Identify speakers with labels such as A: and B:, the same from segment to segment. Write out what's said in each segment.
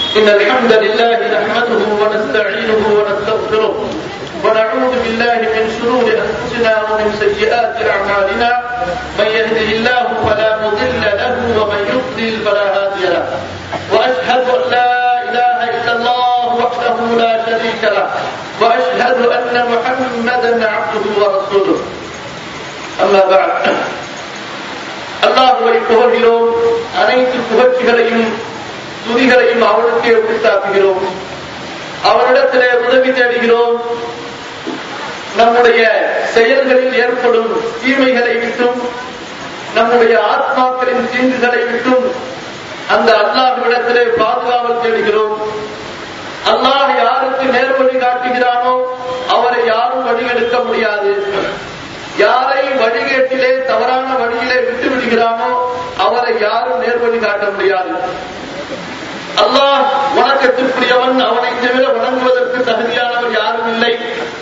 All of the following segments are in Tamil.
A: إن الحمد لله نحمده ونستعينه ونستغفره ونعوذ بالله من شرور أنفسنا ومن سيئات أعمالنا من يهده الله فلا مضل له ومن يضلل فلا هادي له وأشهد أن لا إله إلا الله وحده لا شريك له وأشهد أن محمدا عبده ورسوله أما بعد அல்லாஹுவை புகழ்கிறோம் அனைத்து புகழ்ச்சிகளையும் துதிகளையும் அவனுக்கே உரித்தாக்குகிறோம் அவனிடத்திலே உதவி தேடுகிறோம் நம்முடைய செயல்களில் ஏற்படும் தீமைகளை விட்டும் நம்முடைய ஆத்மாக்களின் தீங்குகளை விட்டும் அந்த அல்லாஹ்விடத்திலே பாதுகாவல் தேடுகிறோம் அல்லாஹ் யாருக்கு நேர்வழி காட்டுகிறானோ அவரை யாரும் வழிகெடுக்க முடியாது யாரை வழிகேட்டிலே தவறான வழியிலே விட்டு விடுகிறானோ அவரை யாரும் நேர்வழி காட்ட முடியாது அல்லாஹ் வணக்கத்திற்குரியவன் அவனை தவிர வணங்குவதற்கு தகுதியானவர் யாரும் இல்லை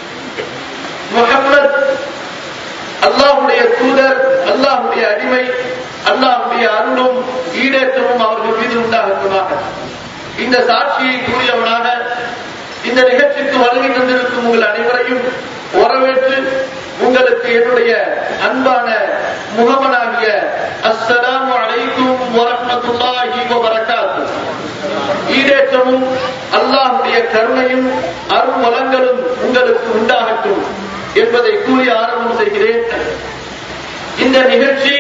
A: முகம்மது அல்லாஹுடைய தூதர் அல்லாஹுடைய அடிமை அல்லாஹுடைய அருளும் ஈடேற்றமும் அவர்கள் மீது உண்டாகட்டுமாக இந்த சாட்சியை கூறியவனாக இந்த நிகழ்ச்சிக்கு வருகை தந்திருக்கும் உங்கள் அனைவரையும் வரவேற்று உங்களுக்கு என்னுடைய அன்பான முகமனாகிய அஸ்ஸலாமு அலைக்கும் வரஹ்மத்துல்லாஹி வபரகாத்து ஈடேற்றமும் அல்லாஹுடைய கருணையும் அருள் வளங்களும் உங்களுக்கு உண்டாகட்டும் என்பதை கூறி ஆரம்பம் செய்கிறேன் இந்த நிகழ்ச்சி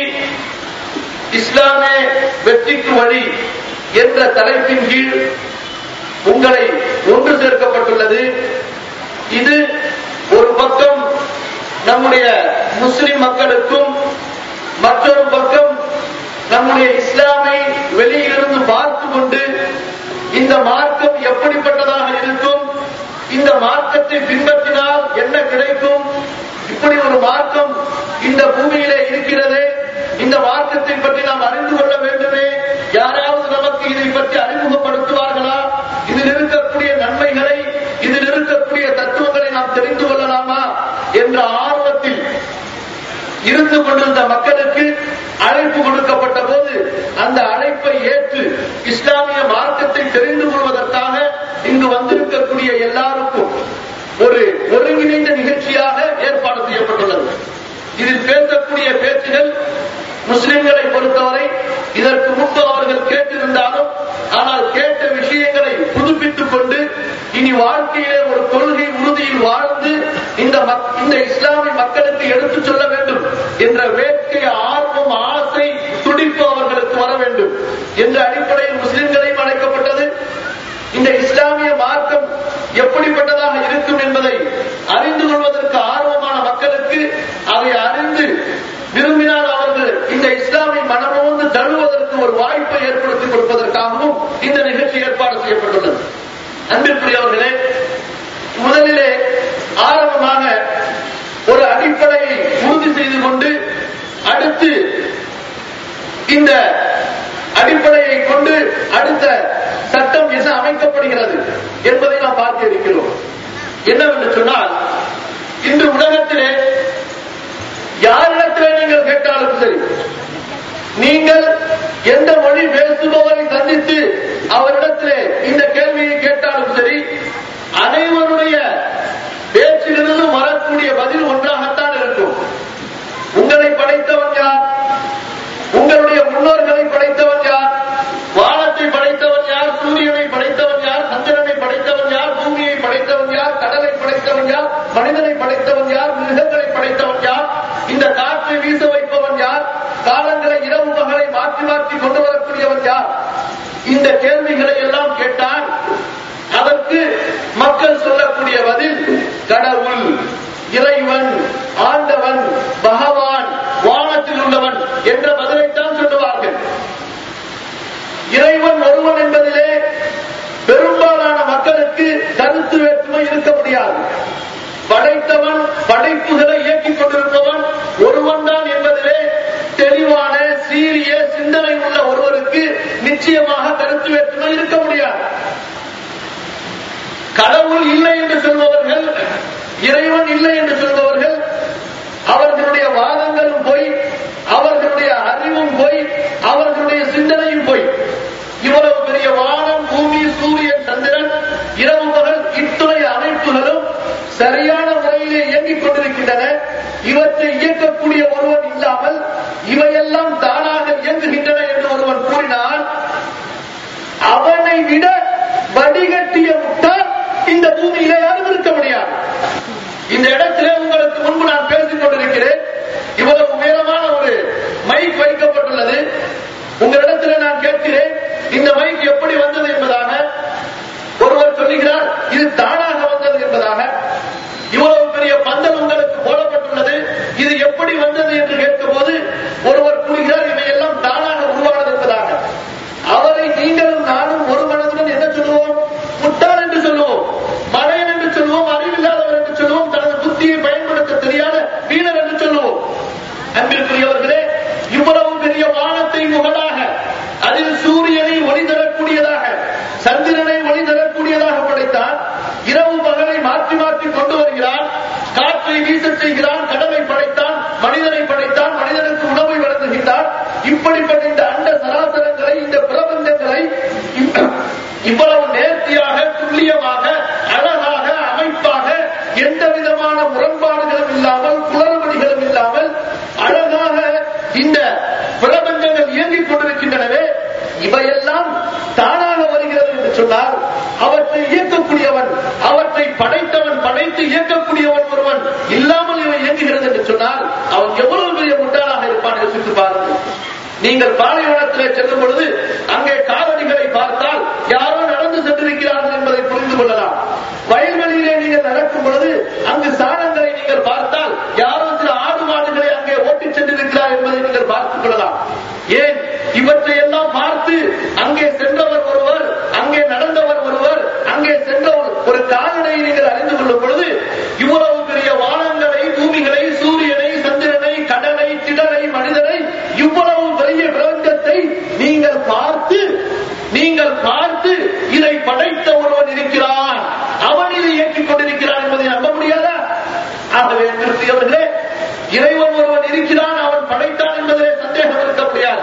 A: இஸ்லாமே வெற்றிக்கு வழி என்ற தலைப்பின் கீழ் உங்களை ஒன்று சேர்க்கப்பட்டுள்ளது இது ஒரு பக்கம் நம்முடைய முஸ்லிம் மக்களுக்கும் மற்றொரு பக்கம் நம்முடைய இஸ்லாமை வெளியிலிருந்து பார்த்து கொண்டு இந்த மார்க்கம் எப்படிப்பட்டதாக இருக்கும் இந்த மார்க்கத்தை பின்பற்றினால் என்ன கிடைக்கும் இப்படி ஒரு மார்க்கம் இந்த பூமியிலே இருக்கிறதே இந்த மார்க்கத்தை பற்றி நாம் அறிந்து கொள்ள வேண்டுமே யாராவது நமக்கு இதை பற்றி அறிமுகப்படுத்துவார்களா இதில் இருக்கக்கூடிய நன்மைகளை இதில் இருக்கக்கூடிய தத்துவங்களை நாம் தெரிந்து கொள்ளலாமா என்ற ஆர்வத்தில் இருந்து கொண்டிருந்த மக்களுக்கு அழைப்பு கொடுக்கப்பட்ட போது அந்த அழைப்பை ஏற்று இஸ்லாமிய மார்க்கத்தை தெரிந்து கொள்வதற்காக இங்கு வந்திருக்கக்கூடிய எல்லாருக்கும் ஒரு ஒருங்கிணைந்த நிகழ்ச்சியாக ஏற்பாடு செய்யப்பட்டுள்ளது இதில் பேசக்கூடிய பேச்சுகள் முஸ்லிம்களை பொறுத்தவரை இதற்கு முன்பு அவர்கள் கேட்டிருந்தாலும் ஆனால் கேட்ட விஷயங்களை புதுப்பித்துக் கொண்டு இனி வாழ்க்கையிலே ஒரு கொள்கை உறுதியில் வாழ்ந்து இந்த இந்த இஸ்லாமிய மக்களுக்கு எடுத்துச் சொல்ல வேண்டும் என்ற வேட்கை ஆர்வம் ஆசை துடிப்பு அவர்களுக்கு வர வேண்டும் என்ற அடிப்படையில் முஸ்லிம்களையும் அழைக்கப்பட்டது இந்த இஸ்லாமிய மார்க்கம் எப்படிப்பட்டதாக இருக்கும் என்பதை அறிந்து கொள்வதற்கு ஆர்வமான மக்களுக்கு அதை அறிந்து விரும்பினால் அவர்கள் இந்த இஸ்லாமிய மனமோந்து தழுவதற்கு ஒரு வாய்ப்பை ஏற்படுத்தி கொடுப்பதற்காகவும் இந்த நிகழ்ச்சி ஏற்பாடு செய்யப்பட்டுள்ளது அன்பிற்குரியவர்களே முதலிலே ஆரம்பமாக ஒரு அடிப்படையை உறுதி செய்து கொண்டு அடுத்து இந்த அடிப்படையை கொண்டு அடுத்த சட்டம் எது அமைக்கப்படுகிறது என்பதை நாம் பார்க்க இருக்கிறோம் என்னவென்று சொன்னால் இன்று உலகத்திலே யாரிடத்திலே நீங்கள் கேட்டாலும் சரி நீங்கள் எந்த மொழி பேசுபவரை சந்தித்து அவரிடத்திலே இந்த கேள்வியை கேட்டாலும் சரி அனைவருடைய பேச்சிலிருந்து வரக்கூடிய பதில் ஒன்றாகத்தான் இருக்கும் உங்களை படைத்தவன் யார் உங்களுடைய முன்னோர்களை படைத்தவன் யார் வானத்தை படைத்தவன் யார் சூரியனை படைத்தவன் யார் சந்திரனை படைத்தவன் யார் பூமியை படைத்தவன் யார் கடலை படைத்தவன் யார் மனிதனை படைத்தவன் யார் மிருகங்களை படைத்தவன் யார் இந்த காற்றை வீச வைப்பவன் யார் காலங்களை இரவு பகலை மாற்றி மாற்றி கொண்டு வரக்கூடியவன் யார் இந்த கேள்விகளை எல்லாம் கேட்டால் அதற்கு மக்கள் சொல்லக்கூடிய பதில் கடவுள் இறைவன் ஆண்டவன் பகவான் வானத்தில் உள்ளவன் என்ற பதிலைத்தான் சொல்லுவார்கள் இறைவன் ஒருவன் என்பதிலே பெரும்பாலான மக்களுக்கு கருத்து வேற்றுமை இருக்க முடியாது படைத்தவன் படைப்புகளை இயக்கிக் கொண்டிருப்பவன் ஒருவன் தான் என்பதிலே தெளிவான சீரிய சிந்தனை உள்ள ஒருவருக்கு நிச்சயமாக கருத்து வேற்றுமை இருக்க முடியாது கடவுள் இல்லை என்று சொல்பவர்கள் இறைவன் இல்லை என்று சொல்பவர்கள் அவர்களுடைய வாதங்களும் போய் அவர்களுடைய அறிவும் போய் அவர்களுடைய சிந்தனையும் போய் இவ்வளவு பெரிய வானம் பூமி சூரியன் இயக்கக்கூடிய ஒருவன் இல்லாமல் இவையெல்லாம் தானாக இயங்குகின்றன என்று ஒருவன் கூறினால் அவனை விட வடிகட்டிய முட்டாள் இந்த பூமியில யாரும் இருக்க முடியாது இந்த இடத்திலே உங்களுக்கு முன்பு நான் பேசிக் கொண்டிருக்கிறேன் இவ்வளவு உயரமான ஒரு மைக் வைக்கப்பட்டுள்ளது உங்களிடத்திலே நான் கேட்கிறேன் இந்த மைக் எப்படி வந்தது என்பதாக ஒருவர் சொல்லுகிறார் இது தானாக வந்தது என்பதாக இவ்வளவு பெரிய பந்தல் உங்களுக்கு போடப்பட்டுள்ளது இது எப்படி வந்தது என்று கேட்கும் போது ஒருவர் கூறுகிறார் இவையெல்லாம் தானாக உருவானது என்பதாக அவரை நீங்களும் நானும் ஒரு மனதுடன் என்ன சொல்லுவோம் முட்டாள் என்று சொல்லுவோம் மலையன் என்று சொல்லுவோம் அறிவில்லாதவர் என்று சொல்லுவோம் தனது புத்தியை பயன்படுத்த தெரியாத வீணர் என்று சொல்லுவோம் அன்பிற்குரியவர்களே இவ்வளவு பெரிய வானத்தை முகடாக அதில் சூரியனை ஒளி தரக்கூடியதாக சந்திரனை ஒளி தரக்கூடியதாக படைத்தான் இரவு பகலை மாற்றி மாற்றி கொண்டு வருகிறான் காற்றை வீசச் செய்கிறான் கடலை படைத்தான் மனிதனை படைத்தான் மனிதனுக்கு உணவை வழங்குகின்றான் இப்படிப்பட்ட இந்த அண்ட சராசரங்களை இந்த பிரபஞ்சங்களை இவ்- இவ்வளவு நேர்த்தியாக துல்லியமாக அழகாக அமைப்பாக எந்த விதமான முரண்பாடுகளும் இல்லாமல் குளறுபடிகளும் இல்லாமல் அழகாக இந்த பிரபஞ்சங்கள் இயங்கிக் கொண்டிருக்கின்றனவே இவையெல்லாம் தானாக வருகிறது என்று சொன்னால் அவற்றை இயக்கக்கூடியவன் அவற்றை படைத்தவன் படைத்து இயக்கக்கூடியவன் ஒருவன் இல்லாமல் இவன் இயங்குகிறது என்று சொன்னால் அவன் எவ்வளவு பெரிய முட்டாளாக இருப்பான் யோசித்து பாருங்கள் நீங்கள் பாலைவனத்திலே செல்லும் பொழுது அங்கே காலடிகளை பார்த்தால் யாரோ நடந்து சென்றிருக்கிறார்கள் என்பதை புரிந்து கொள்ளலாம் வயல்வெளியிலே நீங்கள் நடக்கும் பொழுது அங்கு சாணங்களை நீங்கள் பார்த்தால் யாரோ சில ஆடு மாடுகளை அங்கே ஓட்டிச் சென்றிருக்கிறார் என்பதை நீங்கள் பார்த்துக் கொள்ளலாம் ஏன் இவற்றை எல்லாம் பார்த்து அங்கே சென்றவர் ஒருவர் அங்கே நடந்தவர் ஒருவர் அங்கே சென்ற ஒரு- ஒரு கால்நடையை நீங்கள் அறிந்து கொள்ளும் பொழுது இவ்வளவு பெரிய வானங்களை பூமிகளை சூரியனை சந்திரனை கடலை திடலை மனிதனை இவ்வளவு பெரிய பிரபஞ்சத்தை நீங்கள் பார்த்து நீங்கள் பார்த்து இதை படைத்த ஒருவன் இருக்கிறான் அவன் இதை இயக்கிக் கொண்டிருக்கிறான் என்பதை நம்ப முடியாதா ஆகவே திருப்தியவர்களே இறைவன் ஒருவன் இருக்கிறான் அவன் படைத்தான் என்பதிலே சந்தேகம் இருக்க முடியாது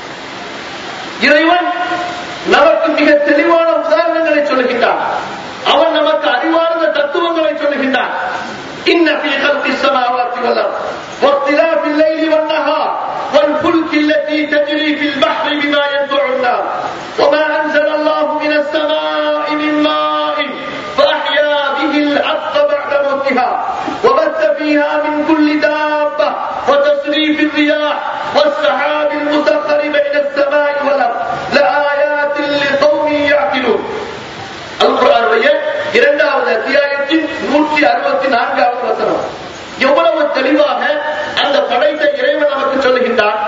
A: இறைவன் நமக்கு மிக தெளிவான உதாரணங்களை சொல்லுகின்றான் அவன் நமக்கு அறிவார்ந்த தத்துவங்களை சொல்லுகின்றான் إن في خلق السماوات والأرض واختلاف الليل والنهار والفلك التي تجري في البحر بما ينفع الناس وما أنزل الله من السماء من ماء فأحيا به الأرض بعد موتها وبث فيها من كل دابة وتصريف الرياح والسحاب المسخر بين السماء والأرض لآيات لقوم يعقلون அல்குரானுடைய இரண்டாவது அத்தியாயத்தின் நூற்றி அறுபத்தி நான்காவது வசனம் எவ்வளவு தெளிவாக அந்த படைத்த இறைவன் நமக்கு சொல்லுகின்றான்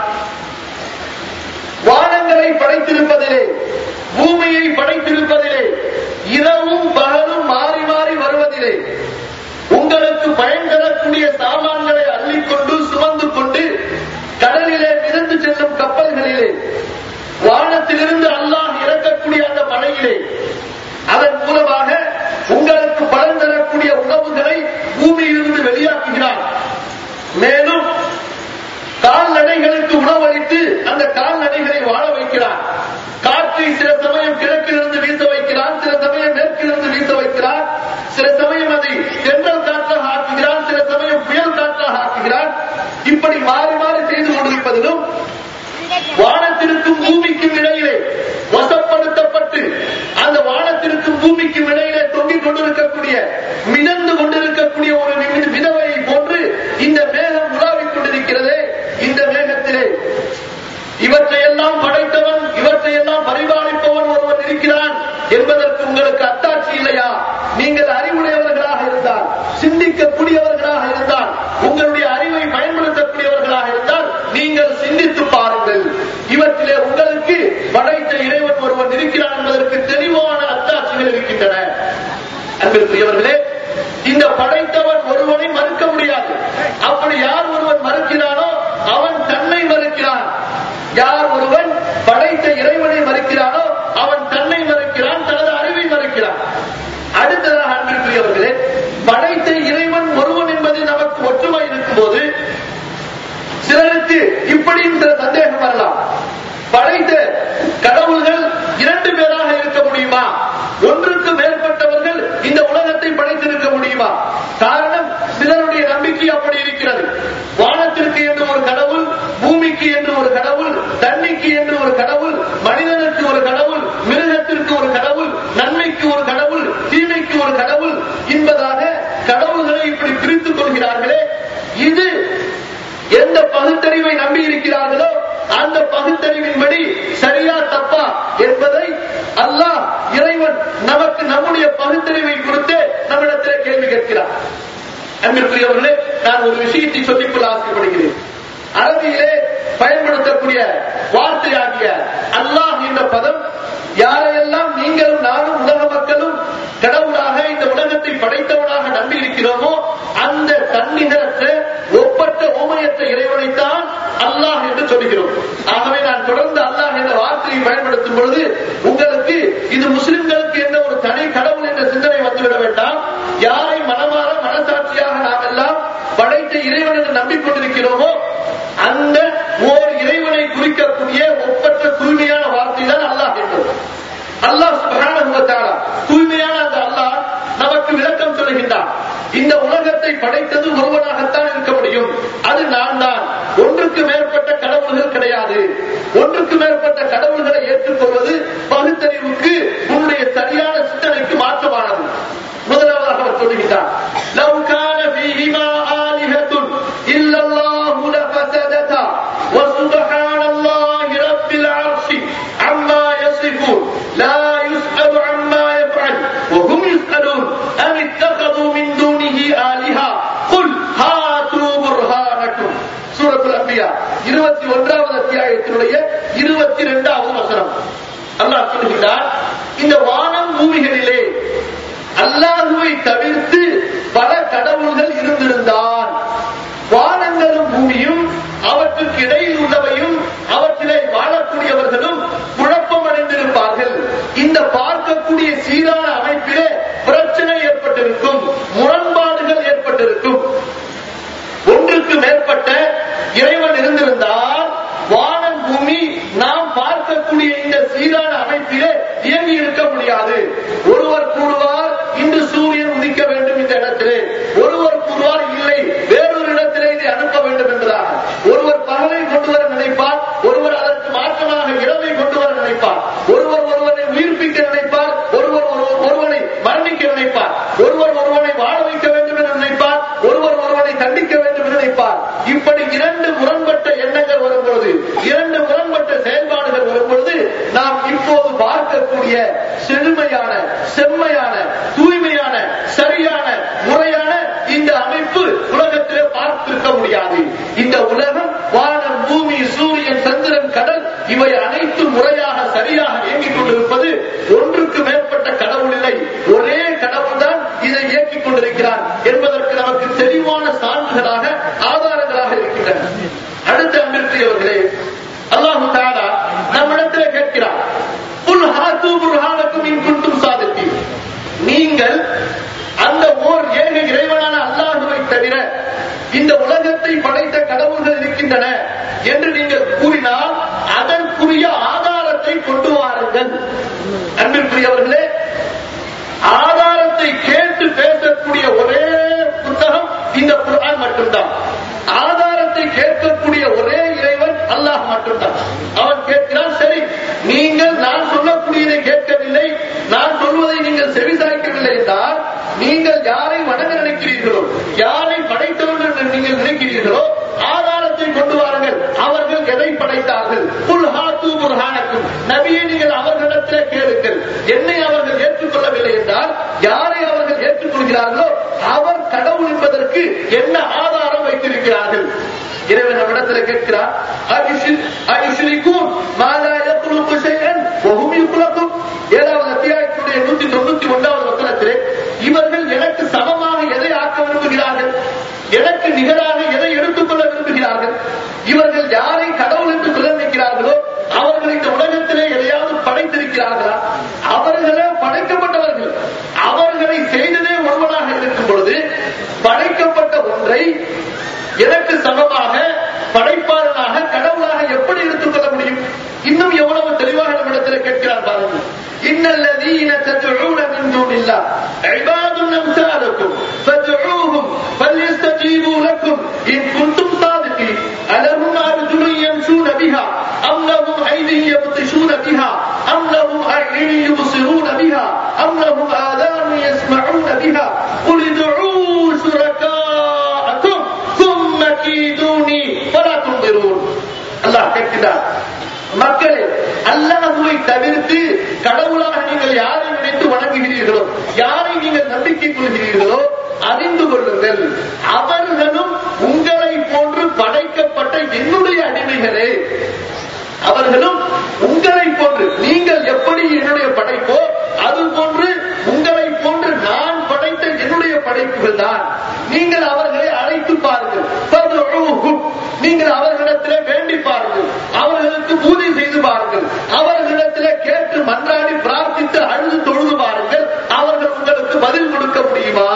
A: வானங்களை படைத்திருப்பதிலே பூமியை படைத்திருப்பதிலே இரவும் பகலும் மாறி மாறி வருவதிலே உங்களுக்கு பயன் தரக்கூடிய சாமான்களை அள்ளிக்கொண்டு சுமந்து கொண்டு கடலிலே மிதந்து செல்லும் கப்பல்களிலே வானத்திலிருந்து அல்லாஹ் இறக்கக்கூடிய அந்த மலையிலே அதன் மூலமாக உங்களுக்கு பலன் தரக்கூடிய உணவுகளை பூமியிலிருந்து வெளியாக்குகிறான் மேலும் கால்நடைகளுக்கு உணவளித்து அந்த கால்நடைகளை வாழ வைக்கிறான் காற்றை சில சமயம் கிழக்கிலிருந்து வீச வைக்கிறான் சில சமயம் மேற்கிலிருந்து வீச வைக்கிறான் சில சமயம் அதை தென்றல் காற்றாக ஆக்குகிறான் சில சமயம் புயல் காற்றாக ஆக்குகிறான் இப்படி மாறி மாறி செய்து கொண்டிருப்பதிலும் வானத்திற்கும் பூமிக்கும் இடையிலே வசப்படுத்தப்பட்டு அந்த வானத்திற்கும் பூமிக்கும் இடையிலே தொங்கிக் கொண்டிருக்கக்கூடிய மிதந்து கொண்டிருக்கக்கூடிய ஒரு மி- மிதவையை போன்று இந்த மேகம் உலாவிக் கொண்டிருக்கிறதே இந்த மேகத்திலே இவற்றையெல்லாம் படைத்தவன் இவற்றையெல்லாம் பரிபாலிப்பவன் ஒருவன் இருக்கிறான் என்பதற்கு உங்களுக்கு அத்தாட்சி இல்லையா நீங்கள் அறிவுடையவர்களாக இருந்தால் சிந்திக்கக்கூடியவர்களாக இருந்தால் உங்களுடைய அறிவை பயன்படுத்தக்கூடியவர்களாக இருந்தால் நீங்கள் சிந்தித்து பாருங்கள் இவற்றிலே உங்களுக்கு படைத்த இறைவன் ஒருவன் இருக்கிறான் என்பதற்கு தெளிவான அத்தாட்சிகள் இருக்கின்றன அன்பிற்குரியவர்களே இந்த படைத்தவன் ஒருவனை மறுக்க முடியாது அப்படி யார் ஒருவன் மறுக்கிறானோ அவன் தன்னை மறுக்கிறான் யார் ஒருவன் படைத்த இறைவனை மறுக்கிறானோ அவன் தன்னை மறுக்கிறான் தனது அறிவை மறுக்கிறான் அடுத்ததாக அன்பிற்குரியவர்களே படைத்த இறைவன் ஒருவன் என்பது நமக்கு ஒற்றுமை இருக்கும்போது சிலருக்கு இப்படியும் சில சந்தேகம் வரலாம் படைத்த கடவுள்கள் இரண்டு பேராக இருக்க முடியுமா ஒன்றுக்கு மேற்பட்டவர்கள் இந்த உலகத்தை படைத்திருக்க முடியுமா காரணம் சிலருடைய நம்பிக்கை அப்படி இருக்கிறது வானத்தில் எந்த பகுத்தறிவை நம்பி இருக்கிறார்களோ அந்த பகுத்தறிவின்படி சரியா தப்பா என்பதை அல்லாஹ் இறைவன் நமக்கு நம்முடைய பகுத்தறிவை கொடுத்து நம்மிடத்தில் கேள்வி கேட்கிறார் அன்பிற்குரியவர்களே நான் ஒரு விஷயத்தை சொல்லிக்கொள்ள ஆசைப்படுகிறேன் அரபியிலே பயன்படுத்தக்கூடிய வார்த்தையாகிய அல்லாஹ் என்ற பதம் யாரையெல்லாம் நீங்களும் நானும் உலக மக்களும் கடவுளாக இந்த உலகத்தை படைத்தவனாக நம்பி இருக்கிறோமோ அந்த தன்னிகரற்ற ஒப்பற்ற ஓமயற்ற இறைவனைத்தான் அல்லாஹ் என்று சொல்கிறோம் ஆகவே நான் தொடர்ந்து அல்லாஹ் என்ற வார்த்தையை பயன்படுத்தும் பொழுது உங்களுக்கு இது முஸ்லிம்களுக்கு என்ற ஒரு தனி கடவுள் என்ற சிந்தனை வந்துவிட வேண்டாம் யாரை மனமாற மனசாட்சியாக நாம் எல்லாம் படைத்த இறைவன் என்று நம்பிக்கொண்டிருக்கிறோமோ அந்த ஓர் இறைவனை குறிக்கக்கூடிய ஒப்பற்ற தூய்மையான வார்த்தை தான் அல்லாஹ் என்பது அல்லாஹ் சுப்ஹானஹு வ தஆலா தூய்மையான அந்த அல்லாஹ் நமக்கு விளக்கம் சொல்லுகின்றான் இந்த உலகத்தை படைத்தது ஒருவனாகத்தான் இருக்க முடியும் அது நான் தான் ஒன்றுக்கு மேற்பட்ட கடவுள்கள் கிடையாது ஒன்றுக்கு மேற்பட்ட கடவுள்களை ஏற்றுக்கொள்வது பகுத்தறிவுக்கு உன்னுடைய சரியான சிந்தனைக்கு மாற்றமானது முதலாவதாக அவர் சொல்லுகின்றார் لو كان فيهما آلهة إلا الله لفسدتا وسبحان الله رب العرش عما يصفون لا يسأل عما يفعل وهم يسألون أم اتخذوا من دونه آلهة قل هاتوا برهانكم சூரத்துல் அம்பியா இருபத்தி ஒன்றாவது அத்தியாயத்தினுடைய இருபத்தி இரண்டாவது வசனம் அல்லாஹ் சொல்கிறார் இந்த வானம் பூமிகளிலே அல்லாஹுவை தவிர்த்து பல கடவுள்கள் இருந்திருந்தான் வானங்களும் பூமியும் அவற்றுக்கு இடையில் உள்ளவையும் அவற்றிலே வாழக்கூடியவர்களும் குழப்பம் அடைந்திருப்பார்கள் இந்த பார்க்கக்கூடிய சீரான அமைப்பிலே பிரச்சனை ஏற்பட்டிருக்கும் முரண்பாடுகள் ஏற்பட்டிருக்கும் ஒன்றுக்கு மேற்பட்ட இறைவன் இருந்திருந்தால் வானம் பூமி நாம் பார்க்கக்கூடிய இந்த சீரான அமைப்பிலே இயங்கி இருக்க முடியாது ஒருவர் கூறுவார் இன்று சூரியன் உதிக்க வேண்டும் இந்த இடத்திலே ஒருவர் கூறுவார் இல்லை வேறொரு இடத்திலே இதை அனுப்ப வேண்டும் என்பதாக ஒருவர் பகலை கொண்டு வர நினைப்பார் ஒருவர் அதற்கு மாற்றமாக இரவை கொண்டு வர நினைப்பார் ஒருவர் ஒருவரை உயிர்ப்பிக்க நினைப்பார் ஒருவர் ஒருவர் ஒருவனை மரணிக்க நினைப்பார் ஒருவர் ஒருவனை வாழ வைக்க வேண்டும் என நினைப்பார் ஒருவர் ஒருவனை தண்டிக்க வேண்டும் என நினைப்பார் இப்படி இரண்டு முரண்பட்ட எண்ணங்கள் வரும்பொழுது இரண்டு முரண்பட்ட செயல்பாடுகள் வரும்பொழுது நாம் இப்போது பார்க்கக்கூடிய செழுமையான செம்மையான தூய்மையான சரியான முறையான இந்த அமைப்பு உலகத்திலே பார்த்திருக்க முடியாது இந்த உலகம் வானம் பூமி சூரியன் சந்திரன் கடல் இவை அனைத்து முறையாக சரியாக இயங்கிக் கொண்டிருப்பது ஒன்றுக்கு மேற்பட்ட கடவுள் இல்லை ஒரே கடவுள் தான் இதை இயக்கிக் கொண்டிருக்கிறார் என்பதற்கு நமக்கு தெளிவான சான்றுகளாக ஆதாரங்களாக இருக்கின்றன அடுத்த அன்பிற்குரியவர்களே அல்லாஹு தாலா நம்மிடத்தில் கேட்கிறார் புல் ஹாத்து புர்ஹானக்கும் இன் குன்தும் சாதித்தி நீங்கள் அந்த ஓர் ஏக இறைவனான அல்லாஹுவை தவிர இந்த உலகத்தை படைத்த கடவுள்கள் இருக்கின்றன என்று நீங்கள் கூறினால் அதற்குரிய ஆதாரத்தை கொண்டு வாருங்கள் அன்பிற்குரியவர்களே ஆதாரத்தை கேட்டு பேசக்கூடிய ஒரே புத்தகம் இந்த குர்ஆன் மட்டும்தான் ஆதாரத்தை கேட்கக்கூடிய ஒரே இறைவன் அல்லாஹ் மட்டும்தான் அவன் கேட்கிறான் சரி நீங்கள் நான் சொல்லக்கூடியதை கேட்கவில்லை நான் சொல்வதை நீங்கள் செவிசாய்க்கவில்லை என்றால் நீங்கள் யாரை வணங்க நினைக்கிறீர்களோ யாரை படைத்தவர்கள் என்று நீங்கள் நினைக்கிறீர்களோ ஆதாரத்தை கொண்டு வாருங்கள் அவர்கள் எதை படைத்தார்கள் புல் ஹாத்து புர்ஹானக்கும் நபியை நீங்கள் அவர்களிடத்திலே கேளுங்கள் என்னை அவர்கள் ஏற்றுக்கொள்ளவில்லை என்றால் யாரை அவர்கள் ஏற்றுக்கொள்கிறார்களோ அவர் கடவுள் என்பதற்கு என்ன ஆதாரம் வைத்திருக்கிறார்கள் இறைவன் நம்மிடத்தில் கேட்கிறார் அயுஷ்ரிகூன் மாலா யக்லுகு ஷைஅன் வஹும் யுக்லகுன் ஏழாவது அத்தியாயத்துடைய நூத்தி தொண்ணூத்தி ஒன்றாவது வசனத்திலே இவர்கள் எனக்கு சமமாக எதை ஆக்க விரும்புகிறார்கள் எனக்கு நிகராக எதை எடுத்துக்கொள்ள விரும்புகிறார்கள் இவர்கள் யாரை கடவுள் என்று சொல்ல நிற்கிறார்களோ அவர்கள் இந்த உலகத்திலே எதையாவது படைத்திருக்கிறார்களா அவர்களே படைக்கப்பட்டவர்கள் அவர்களை செய்ததே ஒருவனாக இருக்கும் பொழுது படைக்கப்பட்ட ஒன்றை எனக்கு சமமாக படைப்பாளனாக கடவுளாக எப்படி எடுத்துக்கொள்ள முடியும் இன்னும் எவ்வளவு தெளிவாக நம்மிடத்தில் கேட்கிறார் பாருங்கள் இன்னல்லதீன ததுஊன மின் தூனில்லாஹ் இபாதுன் அம்சாலுக்கும் ஃபதுஊஹும் ஃபல்யஸ்தஜீபு லக்கும் இன் குன்தும் சாதிகீன் அலஹும் அர்ஜுலun يمشون بها أم لهم أيدي يبطشون بها أم لهم أعين يبصرون بها أم لهم آذان يسمعون بها قل ادعوا شركاءكم ثم كيدوني அல்லாஹுவை தவிர்த்து கடவுளாக நீங்கள் யாரை நினைத்து வணங்குகிறீர்களோ யாரை நீங்கள் நம்பிக்கை கொள்கிறீர்களோ அறிந்து கொள்ளுங்கள் அவர்களும் உங்களை போன்று படைக்கப்பட்ட என்னுடைய அடிமைகளே அவர்களும் உங்களை போன்று நீங்கள் எப்படி என்னுடைய படைப்போ அது போன்று உங்களை போன்று நான் படைத்த என்னுடைய படைப்புகள் தான் நீங்கள் அவர்களை அழைத்து பாருங்கள் ஃபதுஊஹும். நீங்கள் அவர்களிடத்திலே வேண்டி பாருங்கள் அவர்களுக்கு பூஜை செய்து பாருங்கள் அவர்களிடத்திலே கேட்டு மன்றாடி பிரார்த்தித்து அழுது தொழுது பாருங்கள் அவர்கள் உங்களுக்கு பதில் கொடுக்க முடியுமா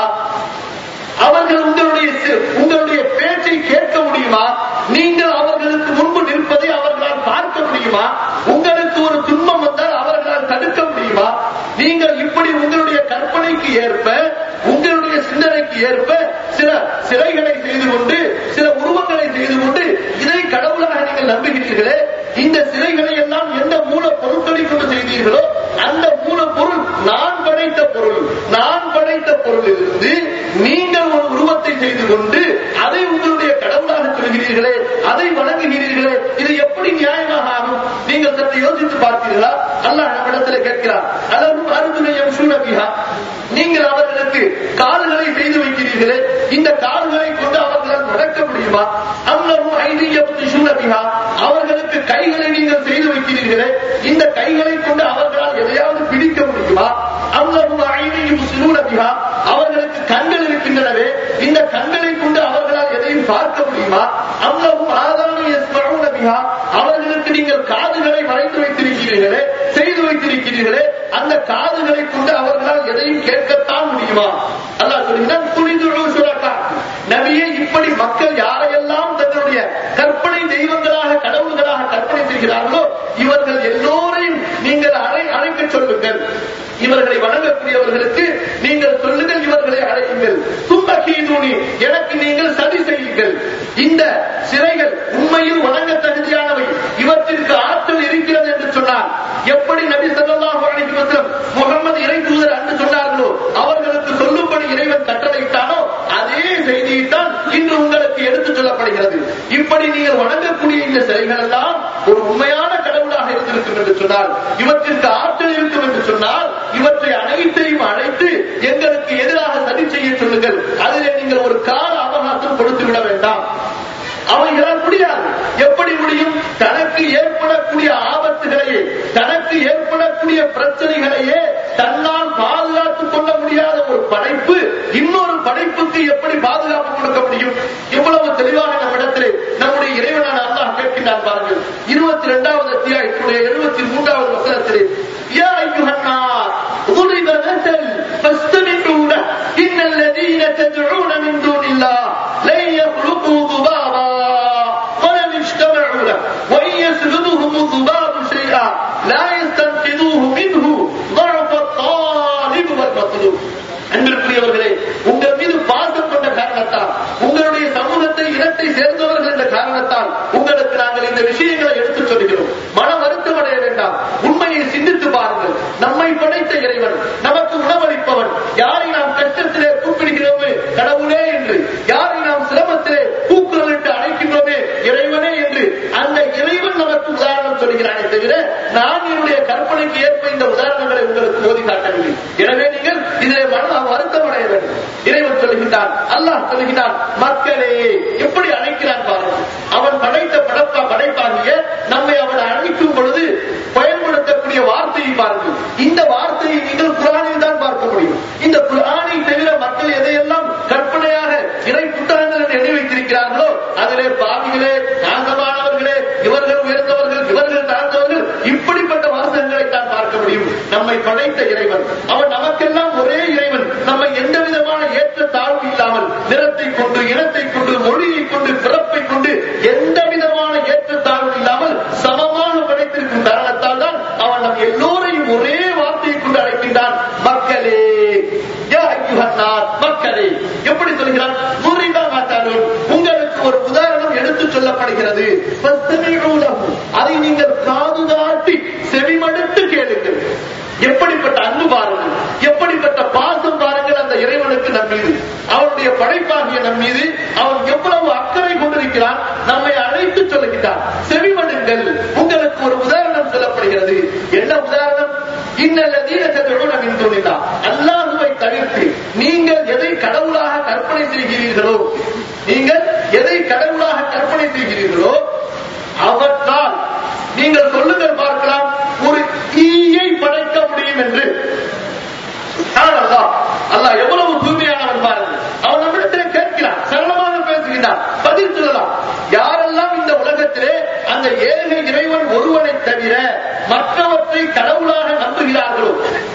A: அவர்கள் உங்களுடைய சி- உங்களுடைய பேச்சை கேட்க முடியுமா நீங்கள் அவர்களுக்கு முன்பு நிற்பதை அவர்களால் பார்க்க முடியுமா உங்களுக்கு ஒரு துன்பம் வந்தால் அவர்களால் தடுக்க முடியுமா நீங்கள் இப்படி உங்களுடைய கற்பனைக்கு ஏற்ப உங்களுடைய சிந்தனைக்கு ஏற்ப சில சிலைகளை செய்து கொண்டு சில உருவங்களை செய்து கொண்டு இதை கடவுளாக நீங்கள் நம்புகிறீர்களே இந்த சிலைகளை எல்லாம் எந்த மூல பொருட்களை கொண்டு செய்தீர்களோ அந்த மூலப்பொருள் நான் படைத்த பொருள் நான் படைத்த பொருளிலிருந்து நீங்கள் ஒரு உருவத்தை செய்து கொண்டு அதை உங்களுடைய கடவுளாக சொல்கிறீர்களே அதை வணங்குகிறீர்களே இது எப்படி நியாயமாக ஆகும் நீங்கள் சற்று யோசித்து பார்த்தீர்களா அல்லாஹ் நம்மிடத்துல கேட்கிறார் அலரும் அருதுணையம் சூழபியா நீங்கள் அவர்களுக்கு கால்களை செய்து வைக்கிறீர்களே இந்த கால்களை கொண்டு அவர்களால் நடக்க முடியுமா அம்மரும் ஐதியபத்தி சூழபியா அவர்களுக்கு கைகளை நீங்கள் செய்து வைக்கிறீர்களே இந்த கைகளை கொண்டு அவர்களால் எதையாவது பிடிக்க முடியுமா அம்மரும் ஐதியும் சிறுநபியா அவர்களுக்கு கண்கள் இருக்கின்றனவே இந்த கண்களை கொண்டு அவர்களால் எதையும் பார்க்க முடியுமா அம்மரும் ஆதானி நபியா அவர்களுக்கு நீங்கள் காதுகளை மறைத்து வைத்திருக்கிறீர்களே செய்து வைத்திருக்கிறீர்களே அந்த காதுகளை கொண்டு அவர்களால் எதையும் கேட்கத்தான் முடியுமா அல்லாஹ் சொல்கிறான் துணிதுழு சுரக்கா நபியே இப்படி மக்கள் யாரையெல்லாம் தங்களுடைய கற்பனை தெய்வங்களாக கடவுள்களாக கற்பனை செய்கிறார்களோ இவர்கள் எல்லோரையும் நீங்கள் அழை அழைக்க சொல்லுங்கள் இவர்களை வணங்கக்கூடியவர்களுக்கு நீங்கள் சொல்லுங்கள் இவர்களை அழையுங்கள் தும்பகீதூனி எனக்கு நீங்கள் சதி செய்யுங்கள் இந்த சிறைகள் உண்மையில் வணங்க தகுதியானவை இவற்றிற்கு ஆற்றல் இருக்கிறது என்று சொன்னார் எப்படி நபி ஸல்லல்லாஹு அலைஹி வஸல்லம் முகமது இறை தூதர் அன்று சொன்னார்களோ அவர்களுக்கு சொல்லும்படி இறைவன் கட்டளையிட்டானோ அதே செய்தியைத்தான் இன்று உங்களுக்கு எடுத்துச் சொல்லப்படுகிறது இப்படி நீங்கள் வணங்கக்கூடிய இந்த சிலைகள் எல்லாம் ஒரு உண்மையான கடவுளாக இருந்திருக்கும் என்று சொன்னால் இவற்றிற்கு ஆற்றல் இருக்கும் என்று சொன்னால் இவற்றை அனைத்தையும் அழைத்து எங்களுக்கு எதிராக சதி செய்ய சொல்லுங்கள் அதிலே நீங்கள் ஒரு கால அவகாசம் கொடுத்து விட வேண்டாம் அவைகளால் முடியாது எப்படி முடியும் தனக்கு ஏற்படக்கூடிய ஆபத்துகளையே தனக்கு ஏற்படக்கூடிய பிரச்சனைகளையே தன்னால் பாதுகாத்துக் கொள்ள முடியாத ஒரு படைப்பு இன்னொரு படைப்புக்கு எப்படி பாதுகாப்பு கொடுக்க முடியும் இவ்வளவு தெளிவாக நம்மிடத்திலே நம்முடைய இறைவனான அல்லாஹ் கேட்கின்றான் பாருங்கள் இருபத்தி இரண்டாவது அத்தியாயத்துடைய எழுபத்தி மூன்றாவது வசனத்திலே யா ஐயுஹன்னார் ضرب مثل فاستمعوا له إن الذين تدعون من دون الله لن يخلقوا ذبابا ولم اجتمعوا له وإن يسلبهم الذباب شيئا لا يستنقذوه منه ضعف الطالب والمطلوب அன்பிற்குரியவர்களே உங்கள் மீது பாசம் கொண்ட காரணத்தால் உங்களுடைய சமூகத்தை இனத்தை சேர்ந்தவர்கள் என்ற காரணத்தால் உங்களுக்கு நாங்கள் இந்த விஷயங்களை எடுத்துச் சொல்கிறோம் மன வருத்தம் அடைய வேண்டாம் உண்மையை சிந்தித்து பாருங்கள் நம்மை படைத்த இறைவன் நமக்கு உணவளிப்பவன் யாரை நாம் கஷ்டத்திலே கூப்பிடுகிறோமே கடவுளே என்று யாரை நாம் சிரமத்திலே கூக்குரலிட்டு அழைக்கின்றோமே இறைவனே என்று அந்த இறைவன் நமக்கு உதாரணம் சொல்கிறானே தவிர நான் என்னுடைய கற்பனைக்கு ஏற்ப இந்த உதாரணங்களை உங்களுக்கு ஓதி காட்டவில்லை எனவே நீங்கள் இதிலே மன வருத்தம் அடைய வேண்டும் இறைவன் சொல்லுகின்றான் அல்லாஹ் சொல்லுகிறான் மக்களே எப்படி அழைக்கிறான் பாருங்கள் அவன் படைத்த படைப்பா படைப்பாகிய நம்மை அவன் அழைக்கும் பொழுது பயன்படுத்தக்கூடிய வார்த்தையை பாருங்கள் இந்த வார்த்தையை நீங்கள் குரானில் தான் பார்க்க முடியும் இந்த குரானை தவிர மக்கள் எதையெல்லாம் கற்பனையாக இறை புத்தகங்கள் என்று எண்ணி வைத்திருக்கிறார்களோ அதிலே பாவிகளே நாசமானவர்களே இவர்கள் உயர்ந்தவர்கள் இவர்கள் தாழ்ந்தவர்கள் இப்படிப்பட்ட வாசகங்களை தான் பார்க்க முடியும் நம்மை படைத்த இறைவன் அவன் நமக்கெல்லாம் ஒரே இறைவன் நம்மை எந்த விதமான ஏற்ற தாழ்வு இல்லாமல் நிறத்தை கொண்டு இனத்தை கொண்டு மொழியை கொண்டு பிறப்பை கொண்டு எந்த விதமான ஏற்ற தாழ்வு இல்லாமல் சமமாக படைத்திருக்கும் காரணத்தால் தான் அவன் நம் எல்லோரையும் ஒரே வார்த்தையை கொண்டு அழைக்கின்றான் மக்களே யா அய்யுஹன்னாஸ், மக்களே எப்படி சொல்கிறான் முறிந்தா மாட்டாலும் உங்களுக்கு ஒரு உதாரணம் எடுத்துச் சொல்லப்படுகிறது ஃபஸ்தமிஉ லஹு. அதை நீங்கள் காது காட்டி செவிமடுத்து கேளுங்கள் எப்படிப்பட்ட அன்பு பாருங்கள் எப்படிப்பட்ட பாசம் பாருங்கள் அந்த இறைவனுக்கு நம் மீது அவனுடைய படைப்பாகிய நம் மீது அவன் எவ்வளவு அக்கறை கொண்டிருக்கிறான் நம்மை அழைத்து சொல்லுகிறான் செவிமடுங்கள் விளங்குங்கள் உங்களுக்கு ஒரு உதாரணம் சொல்லப்படுகிறது என்ன உதாரணம் இன்னல்லதீன ததுஊன மின் தூனில்லா அல்லாஹ்வை தவிர்த்து நீங்கள் எதை கடவுளாக கற்பனை செய்கிறீர்களோ நீங்கள் எதை கடவுளாக கற்பனை செய்கிறீர்களோ அவற்றால் நீங்கள் சொல்லுங்கள் பார்க்கலாம் ஒரு ஈயை படைக்க முடியும் என்று அல்லாஹ் அல்லாஹ் எவ்வளவு தூய்மையானவன் பாருங்கள் அவன் நம்மிடத்திலே கேட்கிறான் சரளமாக பேசுகிறான் பதில் சொல்லலாம் யாரெல்லாம் இந்த உலகத்திலே அந்த ஏக இறைவன் ஒருவனை தவிர மற்றவற்றை கடவுளாக நம்புகிறார்களோ